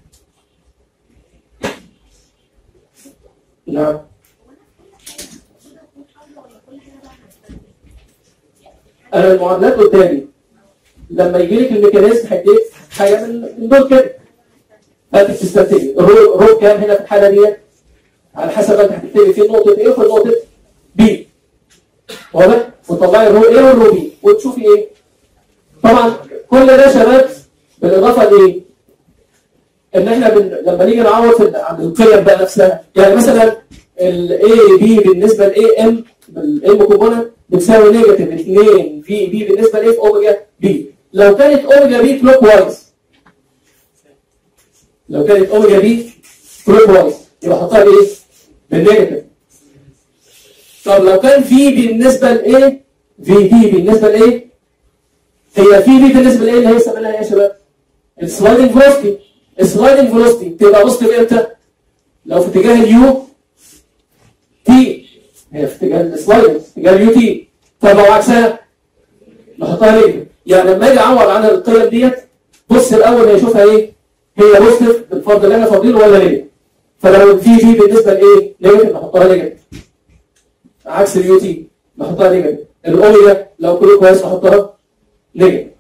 Speaker 1: نعم انا المعادلات قدامي لما يجي لك الميكانيزم هيديك حاجه من من دول كده فانت بتستنتجي الرو رو كام هنا في الحاله ديت على حسب انت هتكتبي فيه نقطه ايه وفي نقطه بي واضح وتطلعي الرو ايه والرو بي وتشوفي ايه طبعا كل ده يا شباب بالاضافه لايه ان احنا بن... لما نيجي نعوض في- عن القيم بقى نفسها يعني مثلا الاي بي بالنسبه لاي ام الام كومبوننت بتساوي نيجاتيف 2 في بي بالنسبه لايه في اوميجا بي لو كانت اوميجا بي كلوك وايز لو كانت اوميجا بي كلوك وايز يبقى احطها بايه؟ بالنيجاتيف طب لو كان في بالنسبه لايه في بي بالنسبه لايه هي في بي بالنسبه لايه اللي هي سميناها ايه يا شباب؟ السلايدنج فيلوسيتي السلايدنج فيلوسيتي تبقى بوزيتيف امتى؟ لو في اتجاه اليو تي هي في اتجاه السلايدنج في اتجاه اليو تي طب لو عكسها نحطها ليه؟ يعني لما اجي اعوض عن القيم ديت بص الاول هي شوفها ايه؟ هي بوزيتيف بالفرض اللي احنا فاضيينه ولا ليه؟ فلو في بي بالنسبه لايه؟ نيجاتيف نحطها نيجاتيف عكس اليو تي نحطها نيجاتيف الاوميجا لو كله كويس نحطها نيجاتيف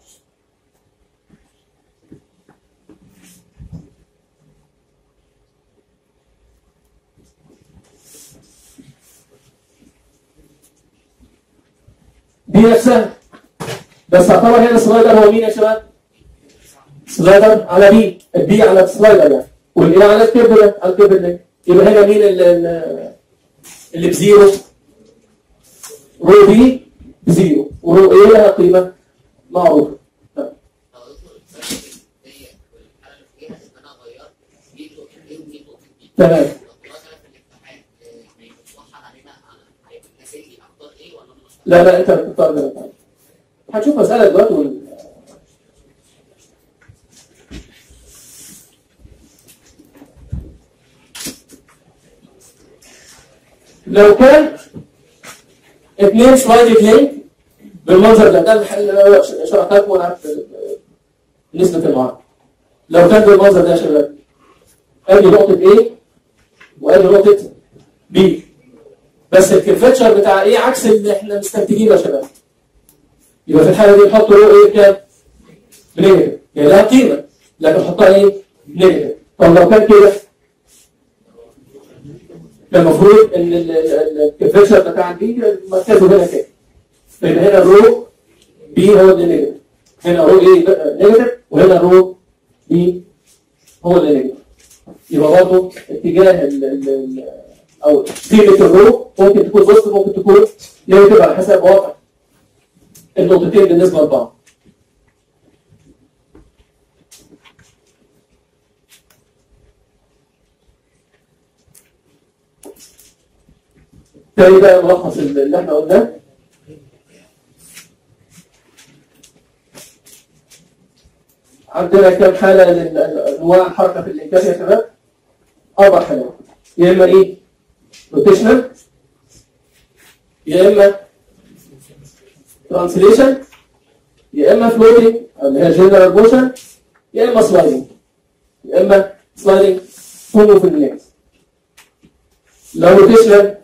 Speaker 1: دي نفسها بس اعتبر هنا السلايدر هو مين يا شباب؟ سلايدر على بي البي على السلايدر يعني والايه على الكيرف ده على الكيرف ده يبقى هنا مين ال- ال- اللي بزيرو رو بي بزيرو ورو ايه لها قيمه معروفه
Speaker 2: لو دكتور الفرق بين ديت والحاله اللي فيها ان انا غيرت دي نقطه ايه ودي نقطه بي
Speaker 1: تمام
Speaker 2: لو طلعت انا في الامتحان
Speaker 1: لا لا انت بتختار ده بتاعك. هنشوف مساله دلوقتي وال- لو كان اثنين سلايد لينك بالمنظر ده ده الحل اللي انا شرحت لكم وانا عارف نسبه المعارضه لو كان بالمنظر ده يا شباب ادي نقطه A وادي نقطه B بس الكيرفتشر بتاع ايه عكس اللي احنا مستنتجينه يا شباب يبقى في الحاله دي نحط له ايه بكام؟ بنيجاتيف يعني لها قيمه لكن نحطها ايه؟ نيجاتيف طب لو كان كده كان المفروض ان الكيرفتشر بتاع دي مركزه هنا كده فيبقى هنا الرو بي هو اللي نيجاتيف هنا رو ايه نيجاتيف وهنا رو بي هو اللي نيجاتيف يبقى برضه اتجاه ال ال ال او قيمه الرو ممكن تكون بوست ممكن تكون نيجاتيف على حسب وضع النقطتين بالنسبه لبعض تاني بقى ملخص اللي احنا قلناه عندنا كم حالة لأنواع الحركة في الإنكاس يا شباب؟ أربع حالات يا إما إيه؟ روتيشنال يا إما ترانسليشن يا إما فلوتنج اللي هي جنرال موشن يا إما سلايدنج يا إما سلايدنج فومو في النكس لو روتيشنال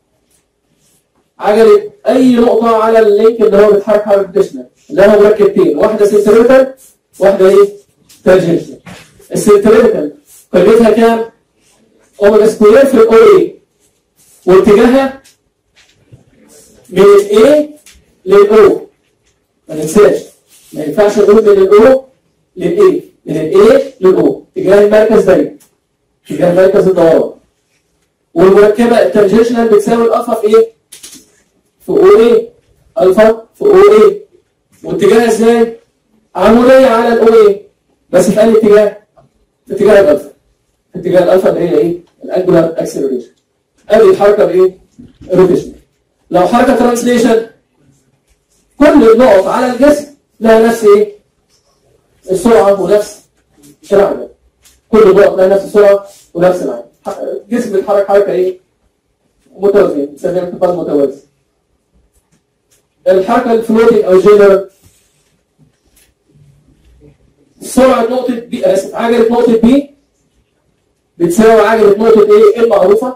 Speaker 1: عجلة أي نقطة على اللينك اللي هو بيتحرك حركة روتيشنال لها مركبتين واحدة سنتريتال واحدة ايه؟ تانجنشال السنتريتال قيمتها كام؟ اوميجا سكوير في الاو اي واتجاهها من الاي للاو ما ننساش ما ينفعش نقول من الاو للاي من الاي للاو اتجاه المركز دايما اتجاه مركز الدوران والمركبه التانجنشال بتساوي الالفا في ايه؟ في او اي الفا في او اي واتجاهها ازاي؟ عمودية على الاو اي بس في انهي اتجاه؟ في اتجاه الالفا في اتجاه الالفا اللي هي ايه؟ الانجولار اكسلريشن ادي الحركه بايه؟ روتيشن لو حركه ترانسليشن كل النقط على الجسم لها نفس ايه؟ السرعه ونفس العدد كل النقط لها نفس السرعه ونفس العدد جسم بيتحرك حركه ايه؟ متوازيه بنسميها انتقال متوازي الحركه الفلوتنج او جنرال سرعة نقطة بي آسف عجلة نقطة بي بتساوي عجلة نقطة ايه المعروفة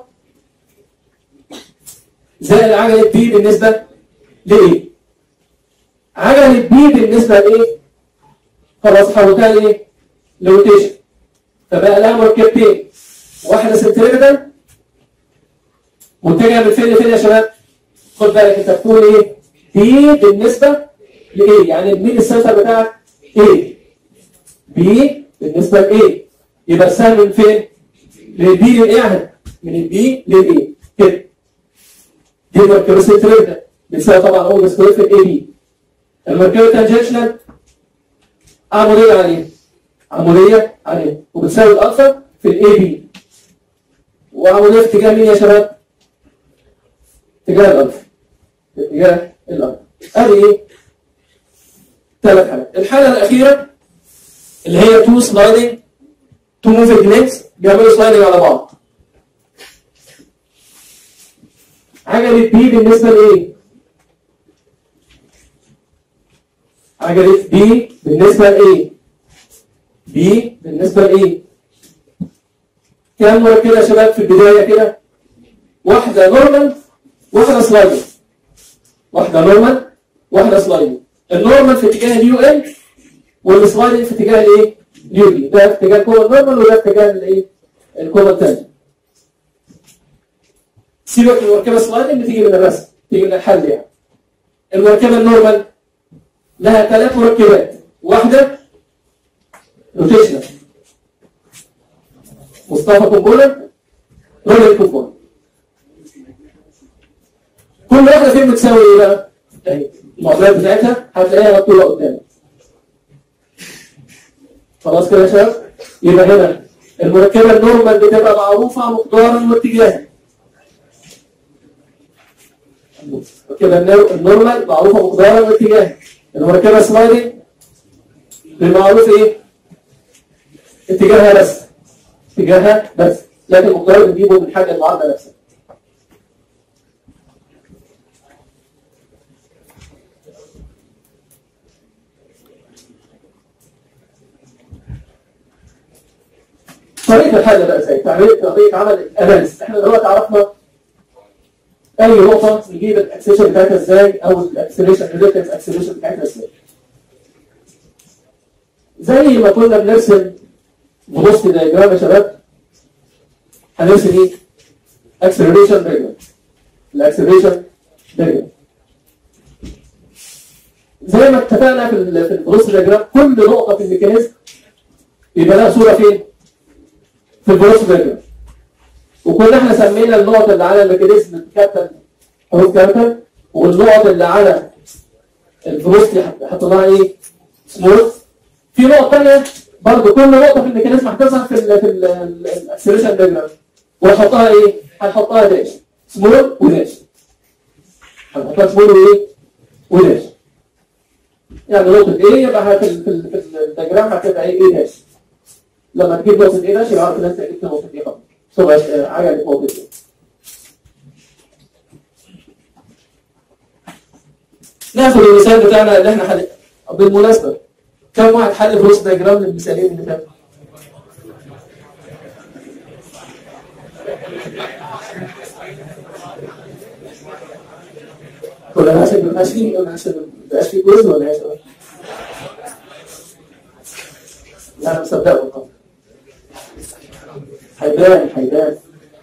Speaker 1: زائد عجلة بي بالنسبة لإيه؟ عجلة بي بالنسبة لإيه؟ خلاص حولتها لإيه؟ لروتيشن فبقى لها مركبتين واحدة سنتريبتال متجهة من فين لفين يا شباب؟ خد بالك انت بتقول ايه؟ بي بالنسبة لإيه؟ يعني مين السنتر بتاعك؟ ايه؟ بي بالنسبة لإيه يبقى السهم من فين؟ من البي للإيه يعني؟ من البي للإيه كده دي مركبة سنتريبتا بتساوي طبعا أوجا سكوير في الإيه بي المركبة تانجنشنال عمودية عليه عمودية عليه وبتساوي الألفا في الإيه بي وعمودية في اتجاه مين يا شباب؟ اتجاه الألفا في اتجاه الألفا أدي إيه؟ ثلاث حالات الحالة الأخيرة اللي هي تو سلايدنج تو موفينج لينكس بيعملوا سلايدنج على بعض عجلة بي بالنسبة لإيه؟ عجلة بي بالنسبة لإيه؟ بي بالنسبة لإيه؟ كام مركبة يا شباب في البداية كده؟ واحدة نورمال واحدة سلايدنج واحدة نورمال واحدة سلايدنج النورمال في اتجاه اليو ال والسلايدنج في اتجاه الايه؟ اليو بي ده في اتجاه الكومن نورمال وده في اتجاه الايه؟ الكومن الثاني سيبك من المركبه السلايدنج بتيجي من الرسم تيجي من الحل يعني المركبه النورمال لها ثلاث مركبات واحده روتيشنال مصطفى كومبوننت رولر كومبوننت كل واحده فيهم بتساوي ايه بقى؟ اهي المعادلات بتاعتها هتلاقيها مكتوبه قدامك خلاص كده يا شباب يبقى هنا المركبه النورمال بتبقى معروفه مقدارا واتجاها كده النور- النورمال معروفه مقدارا واتجاها المركبه سلايدنج بالمعروف ايه؟ اتجاهها بس اتجاهها بس لكن المقدار بنجيبه من حاجه المعادله نفسها طريقه الحل بقى ازاي؟ طريقه طريقه عمل الاناليسيس احنا دلوقتي عرفنا اي نقطه نجيب الاكسلريشن بتاعتها ازاي او الاكسلريشن ريليتيف اكسلريشن بتاعتها ازاي زي ما كنا بنرسم بوست دايجرام يا شباب هنرسم ايه؟ اكسلريشن دايجرام الاكسلريشن دايجرام زي ما اتفقنا في ال- في البوست دايجرام كل نقطه في الميكانيزم يبقى لها صوره فين؟ في البوست دايجرام وكنا احنا سمينا النقط اللي على الميكانيزم كابتن حروف كابتن والنقط اللي على البروست حطيناها ايه؟ سموث في نقطة تانية برضه كل نقطة في الميكانيزم هتظهر في ال في الاكسلريشن دايجرام وهنحطها ايه؟ هنحطها داش سمول وداش هنحطها سمول وايه؟ وداش يعني نقطة ايه يبقى في ال في ال في الدايجرام هتبقى ايه؟ ايه داش لما تجيب نقطة ايه داش يبقى عارف ان انت جبت نقطة ايه خلاص تبقى عجلة نقطة ايه ناخد المثال بتاعنا اللي احنا حل بالمناسبة كم واحد حل فلوس دايجرام للمثالين اللي فاتوا؟ ولا عشان ما يبقاش فيه ولا عشان ما يبقاش فيه كويز ولا ايه يا شباب؟ لا انا مصدقه طبعا هيبان هيبان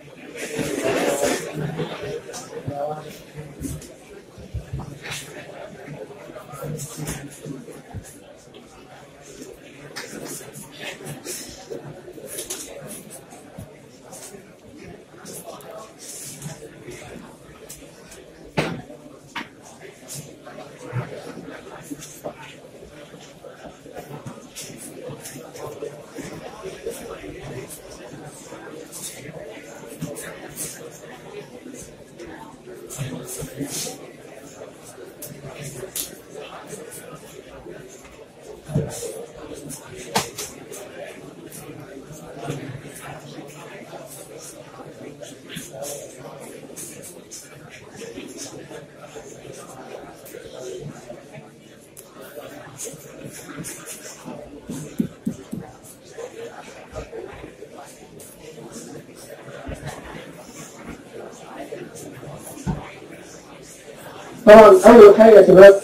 Speaker 1: طبعا اول حاجه يا شباب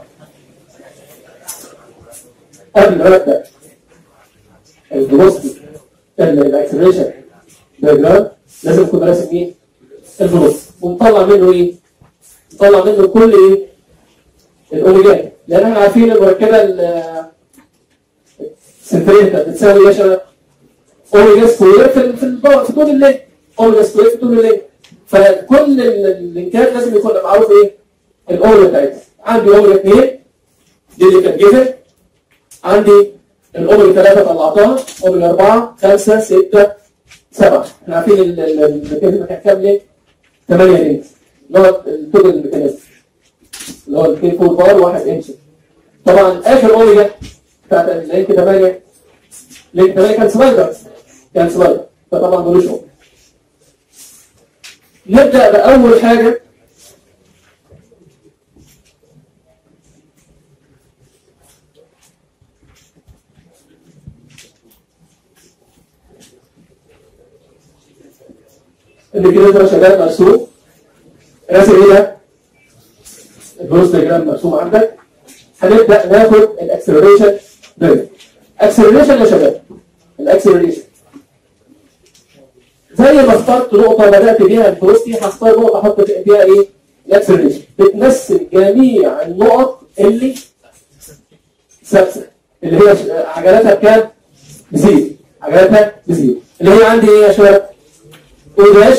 Speaker 1: قبل ما ابدا الفيلوسيتي الاكسلريشن دايجرام لازم اكون راسم ايه؟ الفيلوسيتي ونطلع منه ايه؟ نطلع منه كل ايه؟ الاوميجات لان احنا عارفين المركبه السنتريه بتساوي ايه يا شباب؟ اوميجا سكوير في في الباور في طول الليل اوميجا سكوير في طول الليل فكل ال- اللينكات لازم يكون معروف ايه؟ الاوميجا بتاعتها عندي اوميجا 2 دي اللي كانت جيفن عندي الاوميجا 3 طلعتها اوميجا 4 5 6 7 احنا عارفين ال- ال- الميكانيزم كان كام ليه؟ 8 لينكس اللي هو التوتال الميكانيزم اللي هو 2 فول بار 1 انش طبعا اخر اوميجا بتاعت اللينك 8 لينك 8 كان سلايدر كان سلايدر فطبعا ملوش اوميجا نبدا باول حاجه اللي كده يا شباب مرسوم راسم ايه ده؟ البروس ديجرام مرسوم عندك هنبدا ناخد الاكسلريشن ده اكسلريشن يا شباب الاكسلريشن زي ما اخترت نقطه بدات بيها الفلوسيتي هختار نقطه احط فيها ايه؟ الاكسلريشن بتمثل جميع النقط اللي ثابته اللي هي عجلاتها بكام؟ بزيرو عجلاتها بزيرو اللي هي عندي ايه يا شباب؟ او داش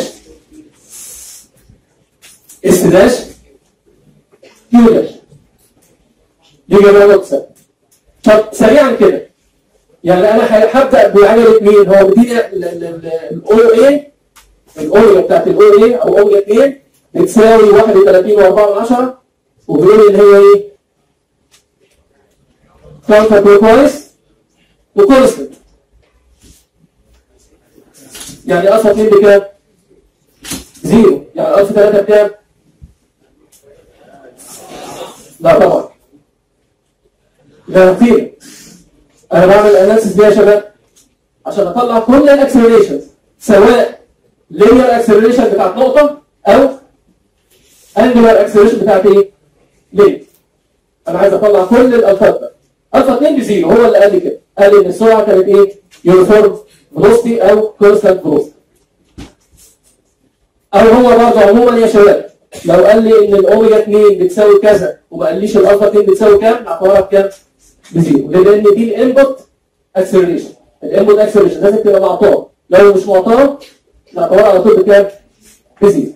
Speaker 1: اس داش كيو داش دي جميع نقطة طب سريعا كده يعني انا ه- هبدا بعجله مين هو مديني الاو اي الاوميجا بتاعت الاو اي او اوميجا 2 بتساوي 31 و4 من 10 وبيقول ان هي ايه؟ كونتر كويس وكونستنت يعني الفا 2 بكام؟ زيرو يعني الفا 3 بكام؟ لا طبعا ده كتير انا بعمل اناليسيس دي يا شباب عشان اطلع كل الاكسلريشنز سواء لينير اكسلريشن بتاعت نقطه او انجلر اكسلريشن بتاعت ايه؟ ليه؟ انا عايز اطلع كل الالفات ده الفا 2 بزيرو هو اللي قال لي كده قال لي ان السرعه كانت ايه؟ يونيفورم فيلوسيتي او كونستانت فيلوسيتي او هو برضه عموما يا شباب لو قال لي ان الاوميجا 2 بتساوي كذا وما قاليش الالفا 2 بتساوي كام هعتبرها بكام؟ بزيرو لان دي الانبوت اكسلريشن الانبوت اكسلريشن لازم تبقى معطاه لو مش معطاه هعتبرها على طول بكام؟ بزيرو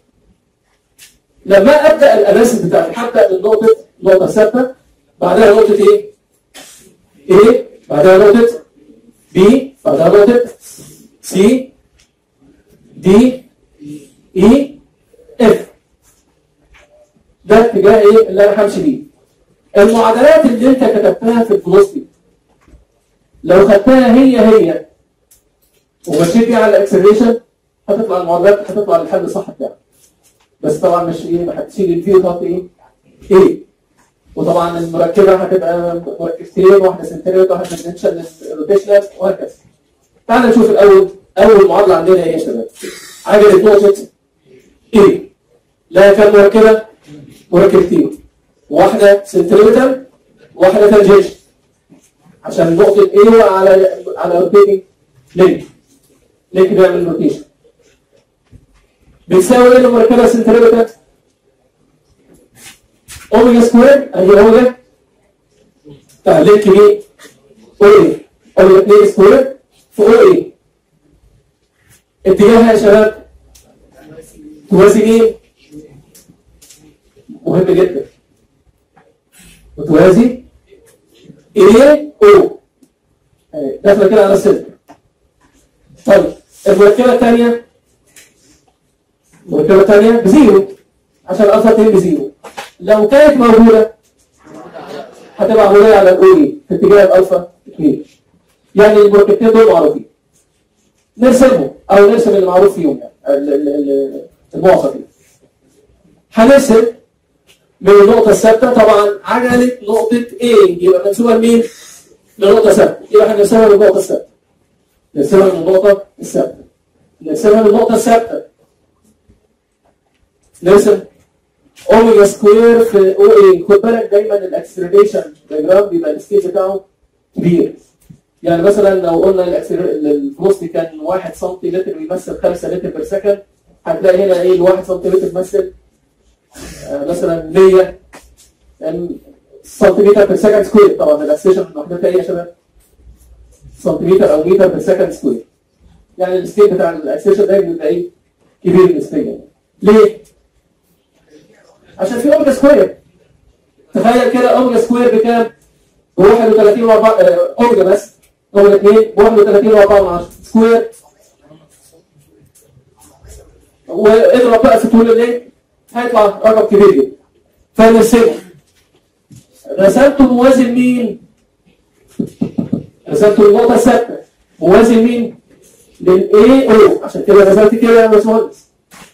Speaker 1: لما ابدا الاناليسيس بتاعتي هبدا من نقطه نقطه ثابته بعدها نقطه ايه؟ ايه بعدها نقطه بي بعدها نقطه سي دي اي اف ده اتجاه ايه اللي انا همشي بيه المعادلات اللي انت كتبتها في الفلوسفي لو خدتها هي هي ومشيت بيها على الاكسلريشن هتطلع المعادلات هتطلع الحل الصح بتاعك بس طبعا مش ايه ما هتشيل الفي وتحط ايه ايه وطبعا المركبه هتبقى مركبتين واحده سنتريال واحده ديفرنشال روتيشنال وهكذا تعال نشوف الاول اول معادله عندنا ايه يا شباب عجله نقطه ايه لها كام مركبه مركبتين واحده سنتريال واحده تانجنشال عشان نقطه ايه على على روتيتنج لينك لينك بيعمل روتيشن بتساوي ايه المركبه سنتريال اوميجا سكوير ادي اوميجا طيب لينك مين او ايه اوميجا 2 سكوير في او ايه اتجاهها يا شباب توازي مين مهم جدا وتوازي ايه او داخله كده على السلك طيب المركبه الثانيه المركبه الثانيه بزيرو عشان الالفا 2 بزيرو لو كانت موجوده هتبقى عموديه على الاولي في اتجاه الالفا 2 يعني المركبتين دول معروفين نرسمهم او نرسم اللي معروف فيهم يعني ال- ال- ال- المعصى فيه هنرسم من النقطة الثابتة طبعا عجلة نقطة A يبقى منسوبة لمين؟ لنقطة ثابتة يبقى هنرسمها من النقطة الثابتة نرسمها من النقطة الثابتة نرسمها من النقطة الثابتة نرسم اوميجا سكوير في او اي خد بالك دايما الاكسلريشن دايجرام بيبقى السكيل بتاعه كبير يعني مثلا لو قلنا الفلوسفي كان 1 سنتيمتر بيمثل 5 لتر بير سكند هتلاقي هنا ايه ال 1 سنتيمتر بيمثل آه، مثلا 100 يعني سنتيمتر بير سكند سكوير طبعا الاكسلريشن وحدتها ايه يا شباب؟ سنتيمتر او متر بير سكند سكوير يعني السكيل بتاع الاكسلريشن ده بيبقى ايه؟ كبير نسبيا ليه؟ عشان في اوميجا سكوير تخيل كده اوميجا سكوير بكام؟ ب 31 و 4 اوميجا بس اوميجا 2 ب 31 و 4 سكوير واضرب بقى في طول الليل هيطلع رقم كبير جدا فنرسمه رسمته موازي لمين؟ رسمته النقطة الثابتة موازي لمين؟ للاي او عشان كده رسمت كده يا باشمهندس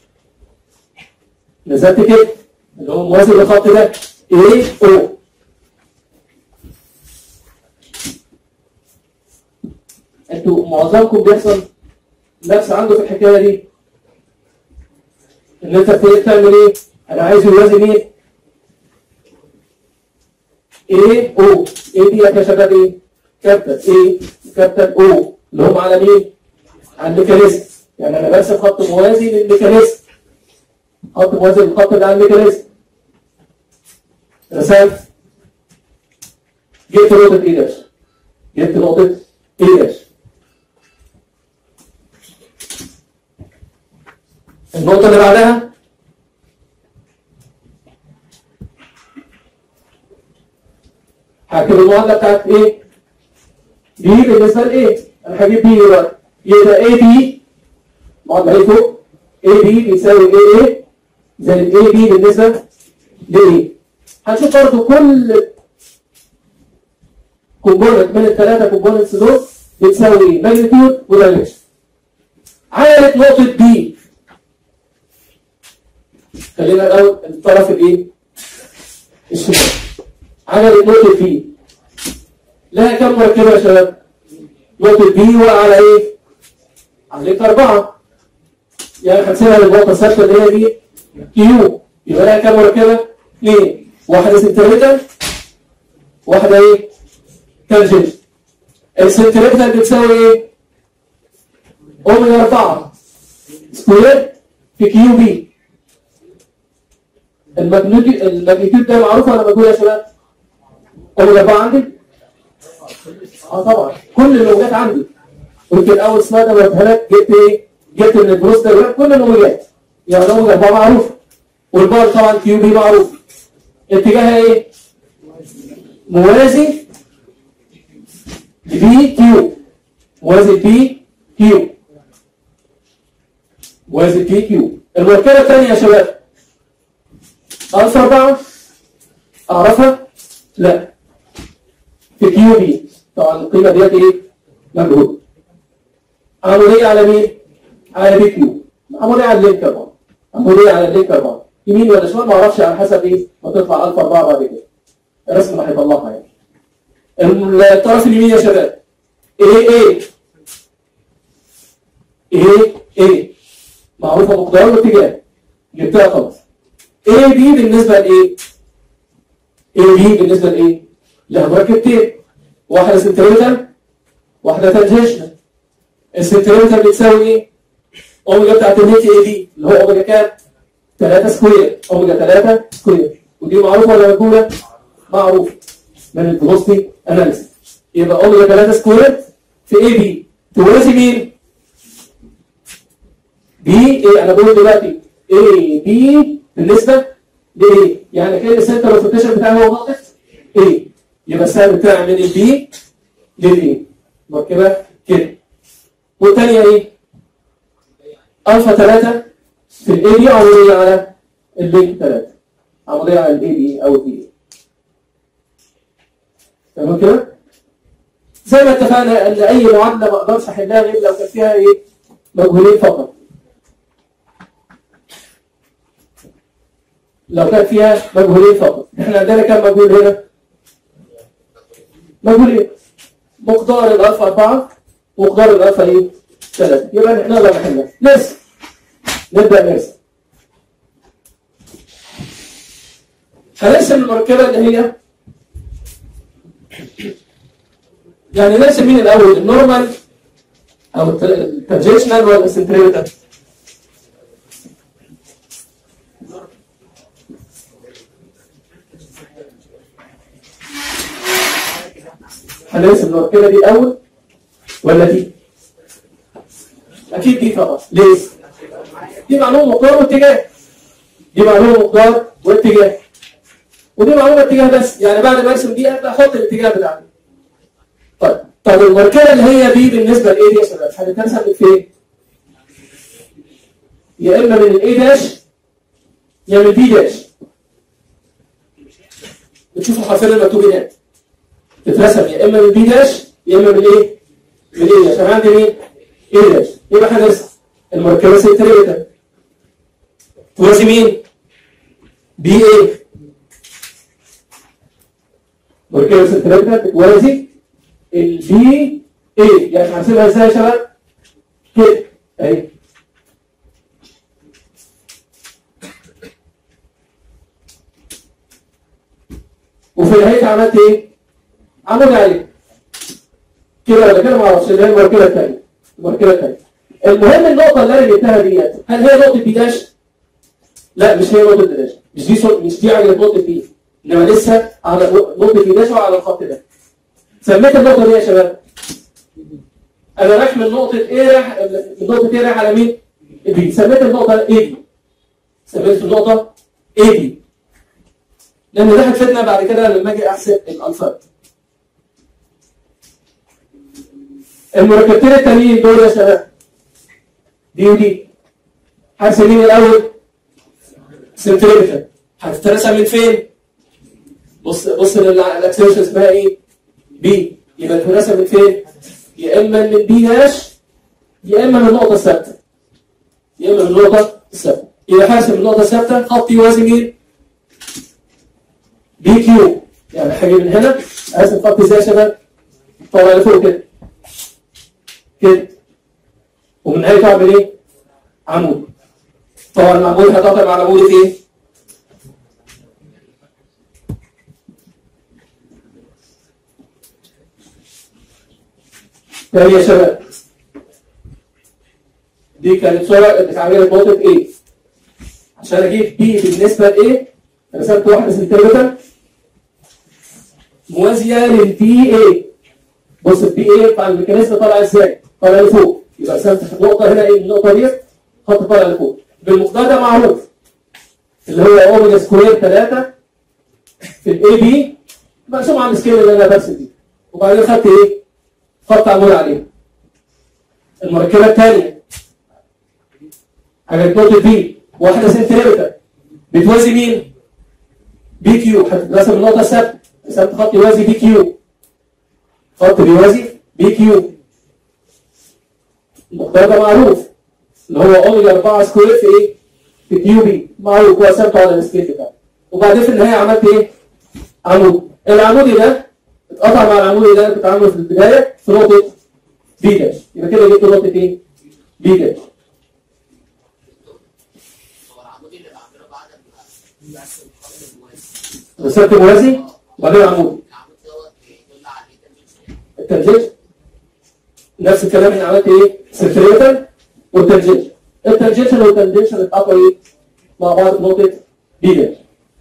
Speaker 1: رسمت كده اللي هو موازي للخط ده اي او انتوا معظمكم بيحصل نفس عنده في الحكايه دي ان انت بتيجي تعمل ايه؟ انا عايز يوازي مين؟ ايه او ايه دي يا شباب ايه؟ كابتن ايه كابتن او اللي هم على مين؟ على الميكانيزم يعني انا برسم خط موازي للميكانيزم خط موازي للخط اللي على الميكانيزم رسمت جبت نقطة ايه داش جبت نقطة ايه داش النقطة اللي بعدها هكتب المعادلة بتاعت ايه؟ بي بالنسبة لايه؟ انا هجيب بي دلوقتي يبقى اي بي معادلة ايه فوق؟ اي بي بيساوي ايه ايه زائد اي بي بالنسبه لايه هنشوف برضه كل كومبوننت من الثلاثه كومبوننتس دول بتساوي ايه ماجنتيود ودايركشن عملت نقطه بي خلينا الاول الطرف الايه الشمال عملت نقطه بي لها كم مركبه يا شباب نقطه بي وعلى ايه عليك اربعه يعني هنسيبها للنقطه الثابته اللي هي دي كيو يبقى لها كم مركبه اثنين واحده سنتيمتر واحده ايه تانجنت السنتيمتر بتساوي ايه اوميجا 4 سكوير في كيو بي الماجنتيود الماجنتيود ده معروف ولا مجهول يا شباب اوميجا 4 عندي اه طبعا كل الموجات عندي يمكن اول سلايد انا اديها لك جبت ايه جبت من البروس ده كل الموجات يعني اوميجا 4 معروف والبار طبعا كيو بي معروف اتجاهها ايه موازي بي كيو موازي بي كيو موازي بي كيو المركبه الثانيه يا شباب الفا 4 اعرفها لا في كيو بي طبعا القيمه ديت ايه مجهول عموديه على مين على بي كيو عموديه على اللينك 4 عموديه على اللينك 4 يمين ولا شمال ما اعرفش على حسب ايه ما تطلع الفا 4 بعد كده الرسم اللي هيطلعها يعني الطرف اليمين يا شباب ايه ايه ايه ايه معروفه مقدار واتجاه جبتها خلاص ايه بي بالنسبه لايه ايه بي بالنسبه لايه لها مركبتين واحده سنتيمتر واحده تانجنشنال السنتيمتر بتساوي ايه اوميجا بتاعت النيت ايه بي اللي هو اوميجا كام 3 سكوير اوميجا 3 سكوير ودي معروفه ولا مجهوله معروف من الفيلوسيتي اناليسيس يبقى اوميجا 3 سكوير في اي بي توازي مين بي ايه انا بقول دلوقتي اي بي بالنسبه لايه يعني كده السنتر اوف روتيشن بتاعي هو ناقص ايه يبقى السهم بتاعي من البي للايه مركبه كده والثانيه ايه الفا 3 في الاي بي عموديه على اللينك 3 عموديه على الاي بي او الدي اي تمام كده زي ما اتفقنا ان اي معادله ما اقدرش احلها غير لو كان فيها ايه مجهولين فقط لو كان فيها مجهولين فقط احنا عندنا كم مجهول هنا مجهولين مقدار الالفا 4 ومقدار الالفا ايه 3 يبقى احنا نقدر نحلها نرسم نبدا نرسم هنرسم المركبه اللي هي يعني نرسم مين الاول النورمال او التانجنشنال ولا السنتريتال هنرسم المركبه دي الاول ولا دي اكيد دي طبعا ليه دي معلومه مقدار واتجاه دي معلومه مقدار واتجاه ودي معلومه اتجاه بس يعني بعد ما ارسم دي ابدا احط الاتجاه بتاعي طيب طب المركبه اللي هي بي بالنسبه لايه دي يا شباب هنترسم من فين يا اما من الاي داش يا من البي داش بتشوفوا حرفين المكتوبين هنا تترسم يا اما من بي داش يا اما من ايه من ايه عشان عندي مين ايه داش يبقى هنرسم المركبه سنتريتا توازي مين بي ايه مركبه سنتريتا بتوازي البي ايه يعني هنسيبها ازاي يا شباب كده اهي وفي النهايه عملت ايه عمود عليه كده ولا كده ما اعرفش اللي هي المركبه الثانيه المركبه الثانيه المهم النقطه اللي انا جبتها ديت هل هي نقطه بي داش لا مش هي نقطه بي داش مش دي صوت مش دي على نقطه بي انما لسه على نقطه بي داش وعلى الخط ده سميت النقطه دي يا شباب انا رايح من نقطه ايه رايح من نقطه ايه رايح على مين بي سميت النقطه ايه دي سميت النقطه ايه دي لان ده هتفيدنا بعد كده لما اجي احسب الالفات المركبتين التانيين دول يا شباب دي ودي هرسم مين الاول سنتريبيتال هتترسم من فين؟ بص بص الاكسلريشن اسمها ايه؟ بي يبقى تترسم من فين؟ يا اما من بي داش يا اما من النقطه الثابته يا اما من النقطه الثابته يبقى حاسب النقطه الثابته خط يوازي مين؟ بي كيو يعني حاجه من هنا ارسم خط ازاي يا شباب؟ طالع لفوق كده كده ومن نهايته اعمل ايه؟ عمود طبعا العمود هتقطع مع العمود في ايه؟ تاني يا شباب دي كانت صورة بتعمل نقطة A عشان اجيب B بالنسبة ل A رسمت واحدة سنتيمتر موازية لل BA بص ال BA بتاع الميكانيزم طالع ازاي؟ طالع لفوق يبقى رسمت نقطة هنا ايه النقطة دي خط طالع لفوق بالمقدار ده معروف اللي هو اوميجا سكوير 3 في الاي بي مقسوم على السكيل اللي انا برسم دي وبعدين خدت ايه؟ خط عمود عليه المركبة الثانية حاجة نقطة بي واحدة سنتيمتر بتوازي مين؟ بي كيو هتترسم النقطة الثابتة رسمت خط يوازي بي كيو خط بيوازي بي كيو المقدار ده معروف اللي هو اوميجا 4 سكوير في ايه؟ في كيو بي معروف وقسمته على السكيل بتاعه وبعدين في النهاية عملت ايه؟ عمود العمودي ده اتقطع مع العمودي ده اللي كنت عامله في البداية في نقطة بي داش يبقى كده جبت نقطة ايه؟ بي داش
Speaker 2: هو العمود اللي بعمله بعد ما برسم الخط الموازي
Speaker 1: رسمت موازي وبعدين عمود
Speaker 2: العمود دوت بيدل على ايه
Speaker 1: التنجيج نفس الكلام احنا عملت ايه؟ سنتريتال والتنجيج التنجيشن والتنجيشن اتقطعوا ايه؟ مع بعض في نقطة بي داش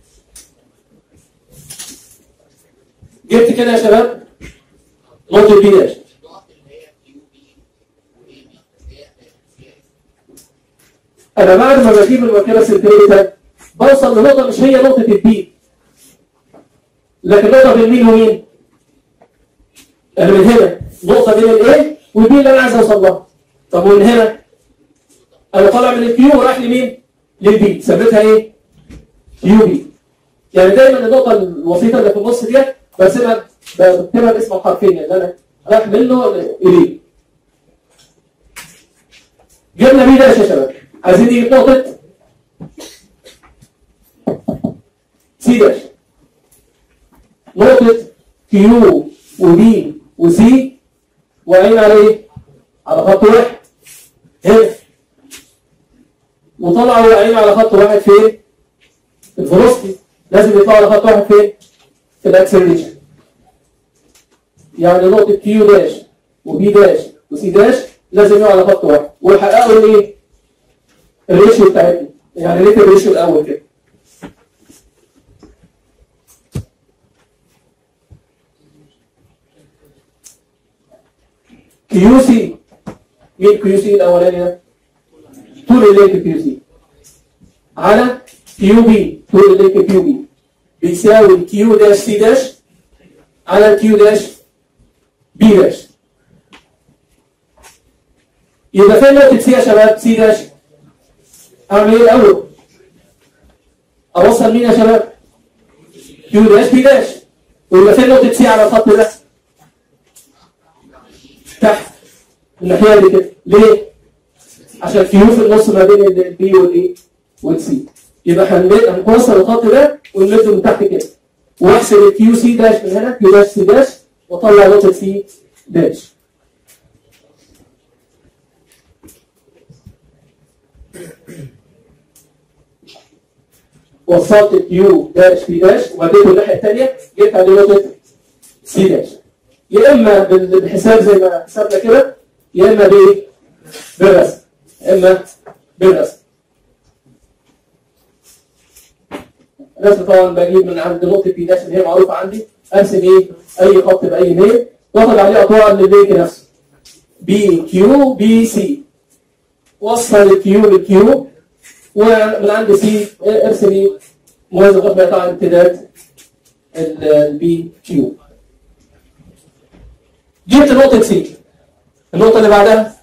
Speaker 1: جبت كده يا شباب نقطة بي داش
Speaker 2: النقط اللي هي كيو بي واي بي هي هي
Speaker 1: انا بعد ما بجيب المركبه السنتريتال بوصل لنقطه مش هي نقطه البي لكن نقطه بين مين ومين؟ انا من هنا نقطه بين الايه والبي اللي انا عايز اوصل لها طب ومن هنا انا طالع من الكيو ورايح لمين؟ للبي سميتها ايه؟ كيو بي يعني دايما النقطه الوسيطه اللي في النص ديت برسمها بكتبها باسم الحرفين يعني انا رايح منه اليه جبنا بي داش يا شباب عايزين نجيب نقطة سي داش نقطة كيو وبي وسي وعين على ايه؟ على خط واحد هنا وطلعوا واقعين على خط واحد فين؟ في الفلوسطي لازم يطلعوا على خط واحد فين؟ في الاكسلريشن يعني نقطة كيو داش وبي داش وسي داش لازم يقعوا على خط واحد ويحققوا الايه؟ الريشيو بتاعتنا يعني ليه الريشيو الاول كده كيو سي مين كيو سي الاولاني ده طول اللينك كيو سي على كيو بي طول اللينك كيو بي بيساوي كيو داش سي داش على الكيو داش بي داش يبقى فين نقطة سي يا شباب سي داش اعمل ايه الاول اوصل مين يا شباب كيو داش بي داش ويبقى فين نقطة سي على الخط ده تحت الناحية دي كده ليه عشان كيو في النص ما بين البي والايه والسي يبقى هنمد هنوصل الخط ده ونمده من تحت كده واحسب الكيو سي داش من هنا كيو داش سي داش واطلع نقطة سي داش وصلت كيو داش في داش وبعدين الناحيه الثانيه جبت عليه نقطه سي داش يا اما بال- بالحساب زي ما حسبنا كده يا اما بايه؟ بالرسم يا اما بالرسم الرسم طبعا بجيب من عند نقطه بي داش اللي هي معروفه عندي ارسم ايه؟ اي خط باي ميل واخد عليه اطوار للبيك نفسه بي كيو بي سي وصل الكيو للكيو ومن عند سي ارسم ايه موازي غير بيقطع امتداد البي كيو جبت نقطة سي النقطة اللي بعدها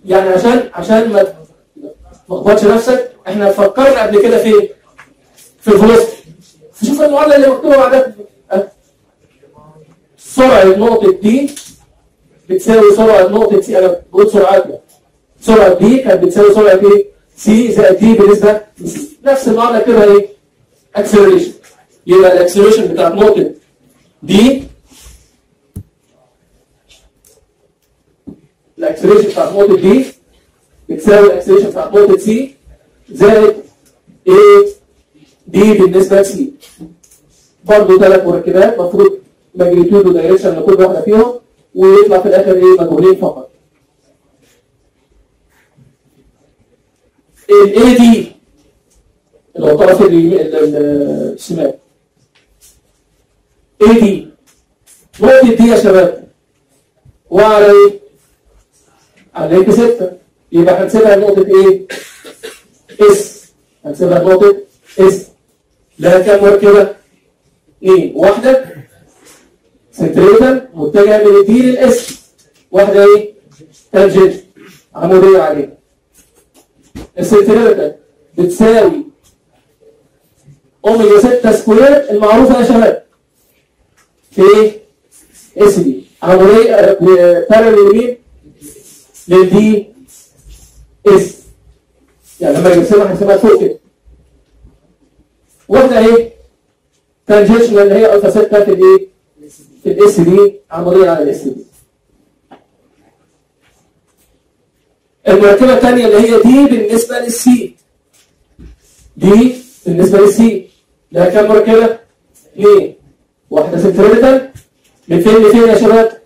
Speaker 1: يعني عشان عشان ما تلخبطش نفسك احنا فكرنا قبل كده في في الفلوسفي شوف المعادله اللي مكتوبه بعدها أه. سرعه نقطه دي بتساوي سرعه نقطه سي انا بقول سرعات يعني. سرعه دي كانت بتساوي سرعه ايه؟ سي زائد دي بالنسبه لسي نفس المعادله كده ايه؟ اكسلريشن يبقى الاكسلريشن بتاعت نقطه دي الاكسلريشن بتاعت نقطه دي بتساوي الاكسلريشن بتاعت نقطه سي زائد ايه دي بالنسبه لسي برضه ثلاث مركبات المفروض ماجنتيود ودايركشن لكل واحده فيهم ويطلع في الاخر ايه مجهولين فقط الاي دي اللي هو الطرف اليمين- ال- ال- الشمال اي دي نقطة دي يا شباب وعلى ايه؟ على ايه 6 يبقى هنسيبها نقطة ايه؟ اس هنسيبها نقطة اس لها كام مركبة؟ اثنين واحدة سنتريتال متجهة من الدي للاس واحدة ايه؟ تانجنت عمودية عليه السنتريتال بتساوي اوميجا 6 سكوير المعروفة يا شباب في ايه؟ اس دي عمودية بارل يمين للدي اس يعني لما يرسمها هنسيبها فوق كده واحدة ايه؟ تانجنشنال اللي هي الفا 6 في الايه؟ في الاس دي عمودية على الاس دي المركبة الثانية اللي هي دي بالنسبة للسي دي بالنسبة للسي لها كام مركبة؟ اثنين واحدة سنتريتال من فين لفين يا شباب؟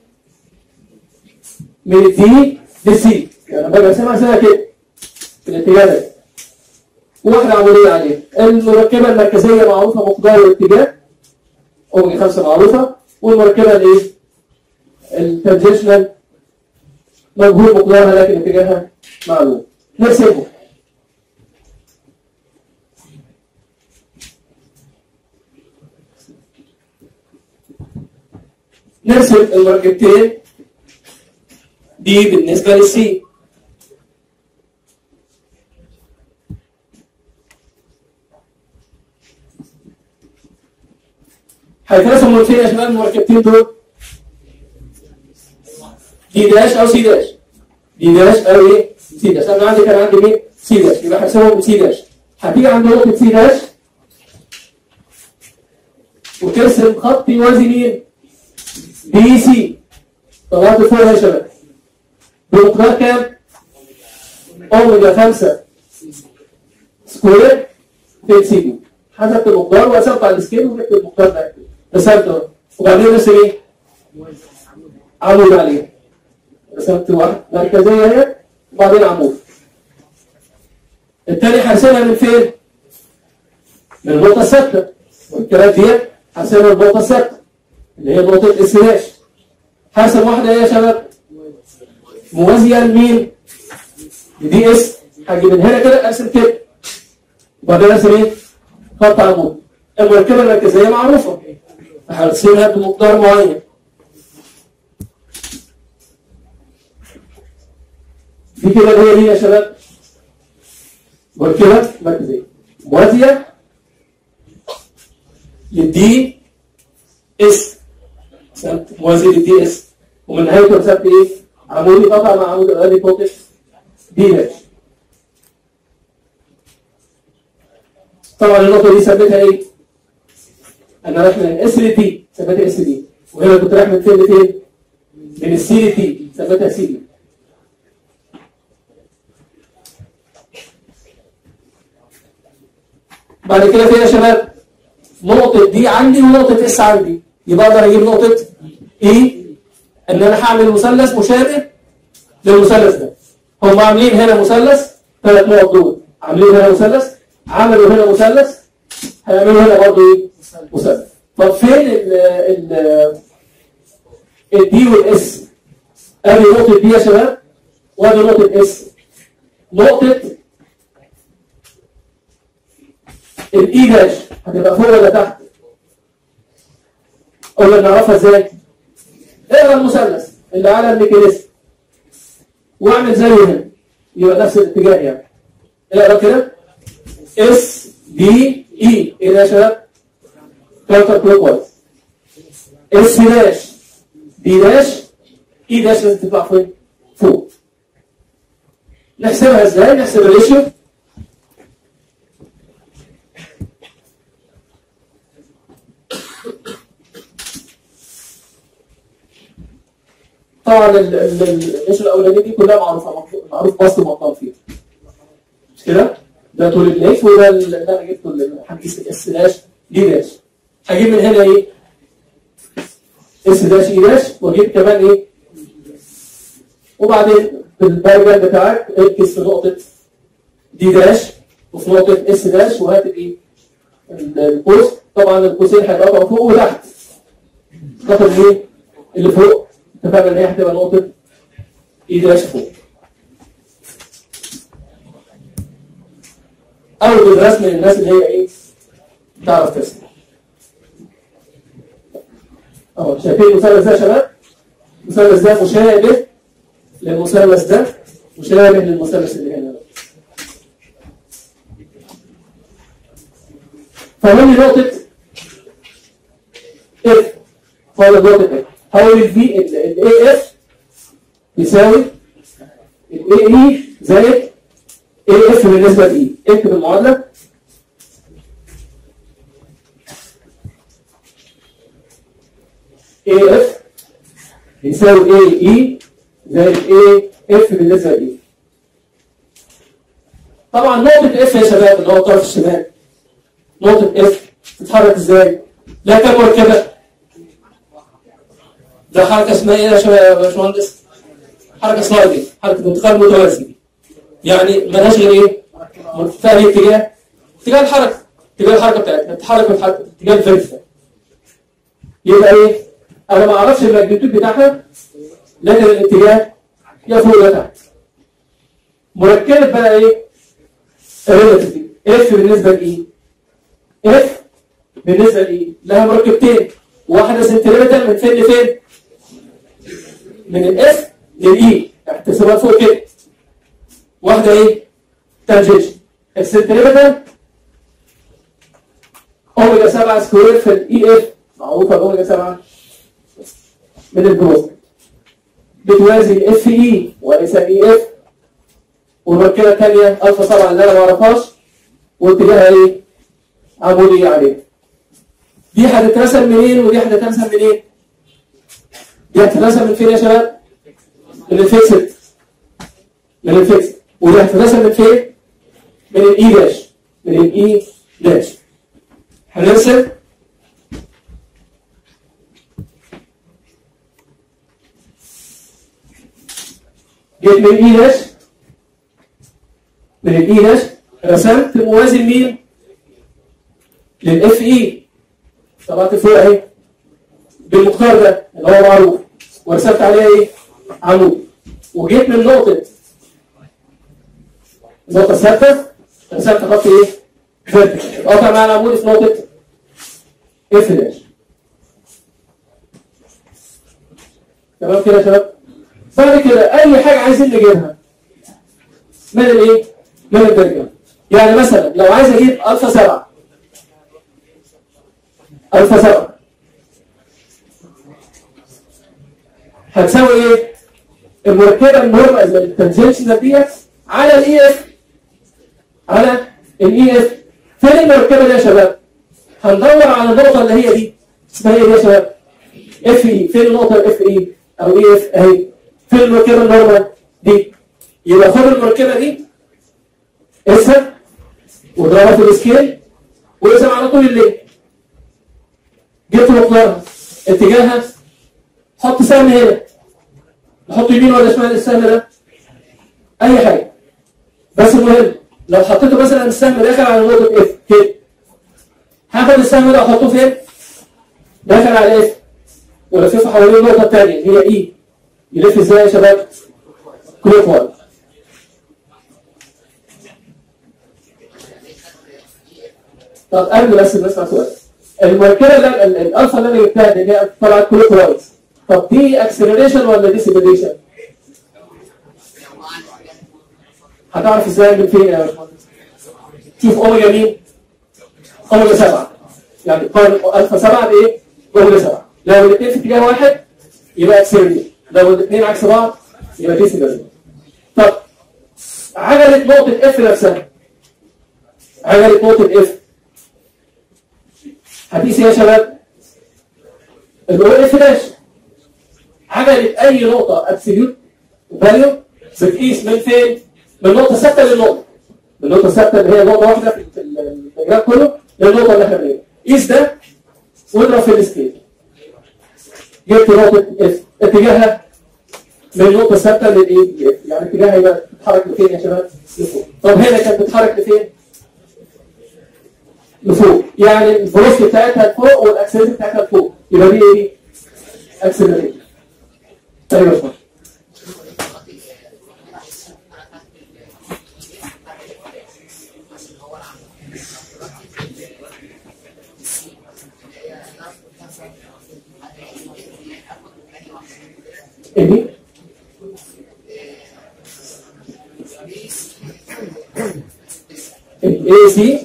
Speaker 1: من الدي للسي يعني باجي ارسمها ارسمها كده في الاتجاه ده واحدة عمودية عليها المركبة المركزية معروفة مقدار الاتجاه اوميجا 5 معروفة والمركبة الايه؟ التنجنشنال مجهول مقدارها لكن اتجاهها معلوم نرسمه نرسم المركبتين دي بالنسبة للسي هيترسموا من فين يا شباب المركبتين دول؟ دي داش او سي داش دي داش او ايه سي داش انا عندي كان عندي مين سي داش يبقى هرسمهم سي داش هتيجي عند نقطه سي داش وترسم خط يوازي مين بي سي طلعت فوق يا شباب بمقدار كام اوميجا 5 سكوير في سي دي حسبت المقدار وقسمت على السكيل وجبت المقدار ده رسمته وبعدين نرسم ايه عمود عليه رسمت واحد مركزية اهي وبعدين عمود التاني هرسمها من فين؟ من النقطة الثابتة والكلام دي هرسمها من النقطة الثابتة اللي هي نقطة اس داش هرسم واحدة ايه يا شباب؟ موازية لمين؟ لدي اس هاجي من هنا كده ارسم كده وبعدين ارسم ايه؟ خط عمود المركبة المركزية معروفة هرسمها بمقدار معين دي كده اللي هي دي يا شباب مركبة مركزية موازية للدي اس رسمت موازي للدي اس ومن نهايته رسمت ايه؟ عمودي قطع مع عمود ادي نقطة دي داش طبعا النقطة دي ثبتها ايه؟ انا رايح من اس ل تي ثبتها اس دي وهنا كنت رايح من فين لفين؟ من السي ل تي ثبتها سي دي بعد كده فين يا شباب نقطة دي عندي ونقطة اس عندي يبقى اقدر اجيب نقطة ايه ان انا هعمل مثلث مشابه للمثلث ده هم عاملين هنا مثلث ثلاث نقط دول عاملين هنا مثلث عملوا هنا مثلث هيعملوا هنا برضه ايه مثلث طب فين ال ال الدي والاس ادي نقطة دي يا شباب وادي نقطة اس نقطة الاي داش هتبقى فوق ولا تحت قلنا نعرفها ازاي اقرا المثلث اللي على الميكانيزم واعمل زيه هنا يبقى نفس الاتجاه يعني اقرا كده اس دي اي ايه ده يا شباب؟ كاونتر كلوك وايز اس داش دي داش اي داش لازم تطلع فين؟ فوق نحسبها ازاي؟ نحسب الريشيو طبعا ال- ال- ال- الريشيو الاولانيه دي كلها معروفه معروف بسط المقام فيها مش كده؟ ده طول النيف وده اللي انا جبته اللي هنقيس الاس داش دي داش هجيب من هنا ايه؟ اس داش اي داش واجيب كمان ايه؟ وبعدين في البايجر بتاعك اركز في نقطة دي داش وفي نقطة اس داش وهات الايه؟ ال- القوس طبعا القوسين هيبقوا فوق وتحت نقطة ايه؟ اللي فوق اتفقنا ان هي هتبقى نقطة اي داش فوق أو بالرسم للناس اللي هي ايه؟ تعرف ترسم اهو شايفين المثلث ده يا شباب؟ المثلث ده مشابه للمثلث ده مشابه للمثلث اللي هنا ده. فهقول لي نقطة اف فاضل نقطة اف هقول الفي الاي اف يساوي الاي اي زائد اي اف بالنسبة لاي اكتب المعادلة اي اف يساوي اي اي زائد اي اف بالنسبه لاي طبعا نقطه اف يا شباب اللي هو الطرف الشمال نقطه اف تتحرك ازاي؟ لا كم مركبه ده حركه اسمها ايه يا شباب يا باشمهندس؟ حركه سلايدنج حركه انتقال متوازي يعني مالهاش غير ايه؟ في أي اتجاه؟ اتجاه الحركه اتجاه الحركه بتاعتها تتحرك في الحركه اتجاه الفيرتيكال يبقى ايه؟ انا ما اعرفش الماجنتيود بتاعها لكن الاتجاه يا فوق يا تحت مركبه بقى ايه؟ الريلاتيف دي اف بالنسبه لايه؟ اف بالنسبه لايه؟ لها مركبتين واحده سنتيمتر من فين لفين؟ من الاف للاي احتسبها فوق كده واحده ايه؟ تانجنشن السنتيمتر اوميجا 7 سكوير في الاي اف معروفه الاوميجا 7 من الجروث بتوازي الاف اي وليس الاي اف والمركبه الثانيه الفا 7 اللي انا ما اعرفهاش واتجاهها ايه؟ عمودي عليه دي هتترسم منين ودي هتترسم منين؟ دي هتترسم من فين يا شباب؟ من الفيكسد من الفيكسد ودي هتترسم من فين؟ من الاي داش من الاي داش هنرسم جيت من الاي داش من الاي داش رسمت موازي لمين؟ للاف اي طلعت فوق اهي بالمقدار ده اللي هو معروف ورسمت عليها ايه؟ عمود وجيت من نقطة نقطة ثابتة رسمت خط ايه؟ فيرتيكال قطع مع العمود في نقطة اف داش تمام كده يا شباب؟ بعد كده اي حاجه عايزين نجيبها من الايه من الدرجه يعني مثلا لو عايز اجيب الفا 7 الفا 7 هتساوي ايه المركبه النورمال التنجنشنال ديت على الاي اف على الاي اف فين المركبه دي يا شباب هندور على النقطه اللي هي دي اسمها ايه دي يا شباب اف اي فين النقطه الاف اي او اي اف اهي فين المركبه النورمال دي يبقى خد المركبه دي اسها واضربها في السكيل واقسم على طول الليل جبت مقدارها اتجاهها حط سهم هنا نحط يمين ولا شمال السهم ده اي حاجه بس المهم لو حطيته مثلا السهم داخل على نقطه اف كده هاخد السهم ده احطه فين داخل على اف ولففه حوالين النقطه الثانيه هي اي يلف ازاي يا شباب كلوك وايز طب قبل بس نسمع سؤال المركبه ده ال- الالفا اللي انا جبتها دي هي طلعت كلوك وايز طب دي اكسلريشن ولا ديسيبيليشن؟ هتعرف ازاي من فين يا باشمهندس شوف اوميجا مين اوميجا 7 يعني قارن الفا 7 بايه اوميجا 7 لو الاثنين في اتجاه واحد يبقى اكسيرني لو الاثنين عكس بعض يبقى دي سيجاري طب عجله نقطه اف نفسها عجله نقطه اف هتقيس ايه يا شباب اللي هو اف داش عجله اي نقطه ابسوليوت فاليو بتقيس من فين؟ من النقطه الثابته للنقطه النقطه الثابته اللي هي نقطه واحده في الدياجرام كله للنقطه اللي احنا بنقيسها قيس ده واضرب في السكيل جبت نقطه اف اتجاهها من النقطه الثابته للايه؟ يعني اتجاهها يبقى بتتحرك لفين يا شباب؟ لفوق طب هنا كانت بتتحرك لفين؟ لفوق يعني الفلوسيتي بتاعتها لفوق والاكسلريشن بتاعتها لفوق يبقى دي ايه؟ اكسلريشن طيب يا باشمهندس ايه الاي سي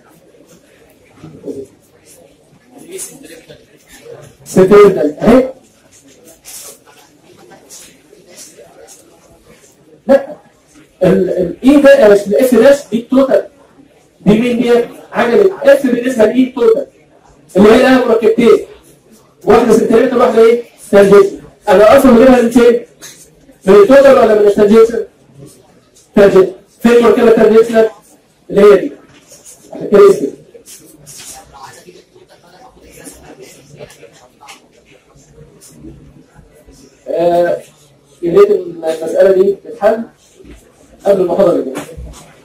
Speaker 1: ستيردل اهي لا الاي ده مش الاف داش دي التوتال دي مين دي عجله اف بالنسبه لاي التوتال اللي هي لها مركبتين واحده سنتيمتر واحده ايه تانجنت انا اصلا بجيبها من فين من التوتال ولا من التانجنت تانجنت فين المركبه التانجنت اللي هي دي عشان كده اسمي آه، يا ريت المسألة دي تتحل قبل المحاضرة اللي جاية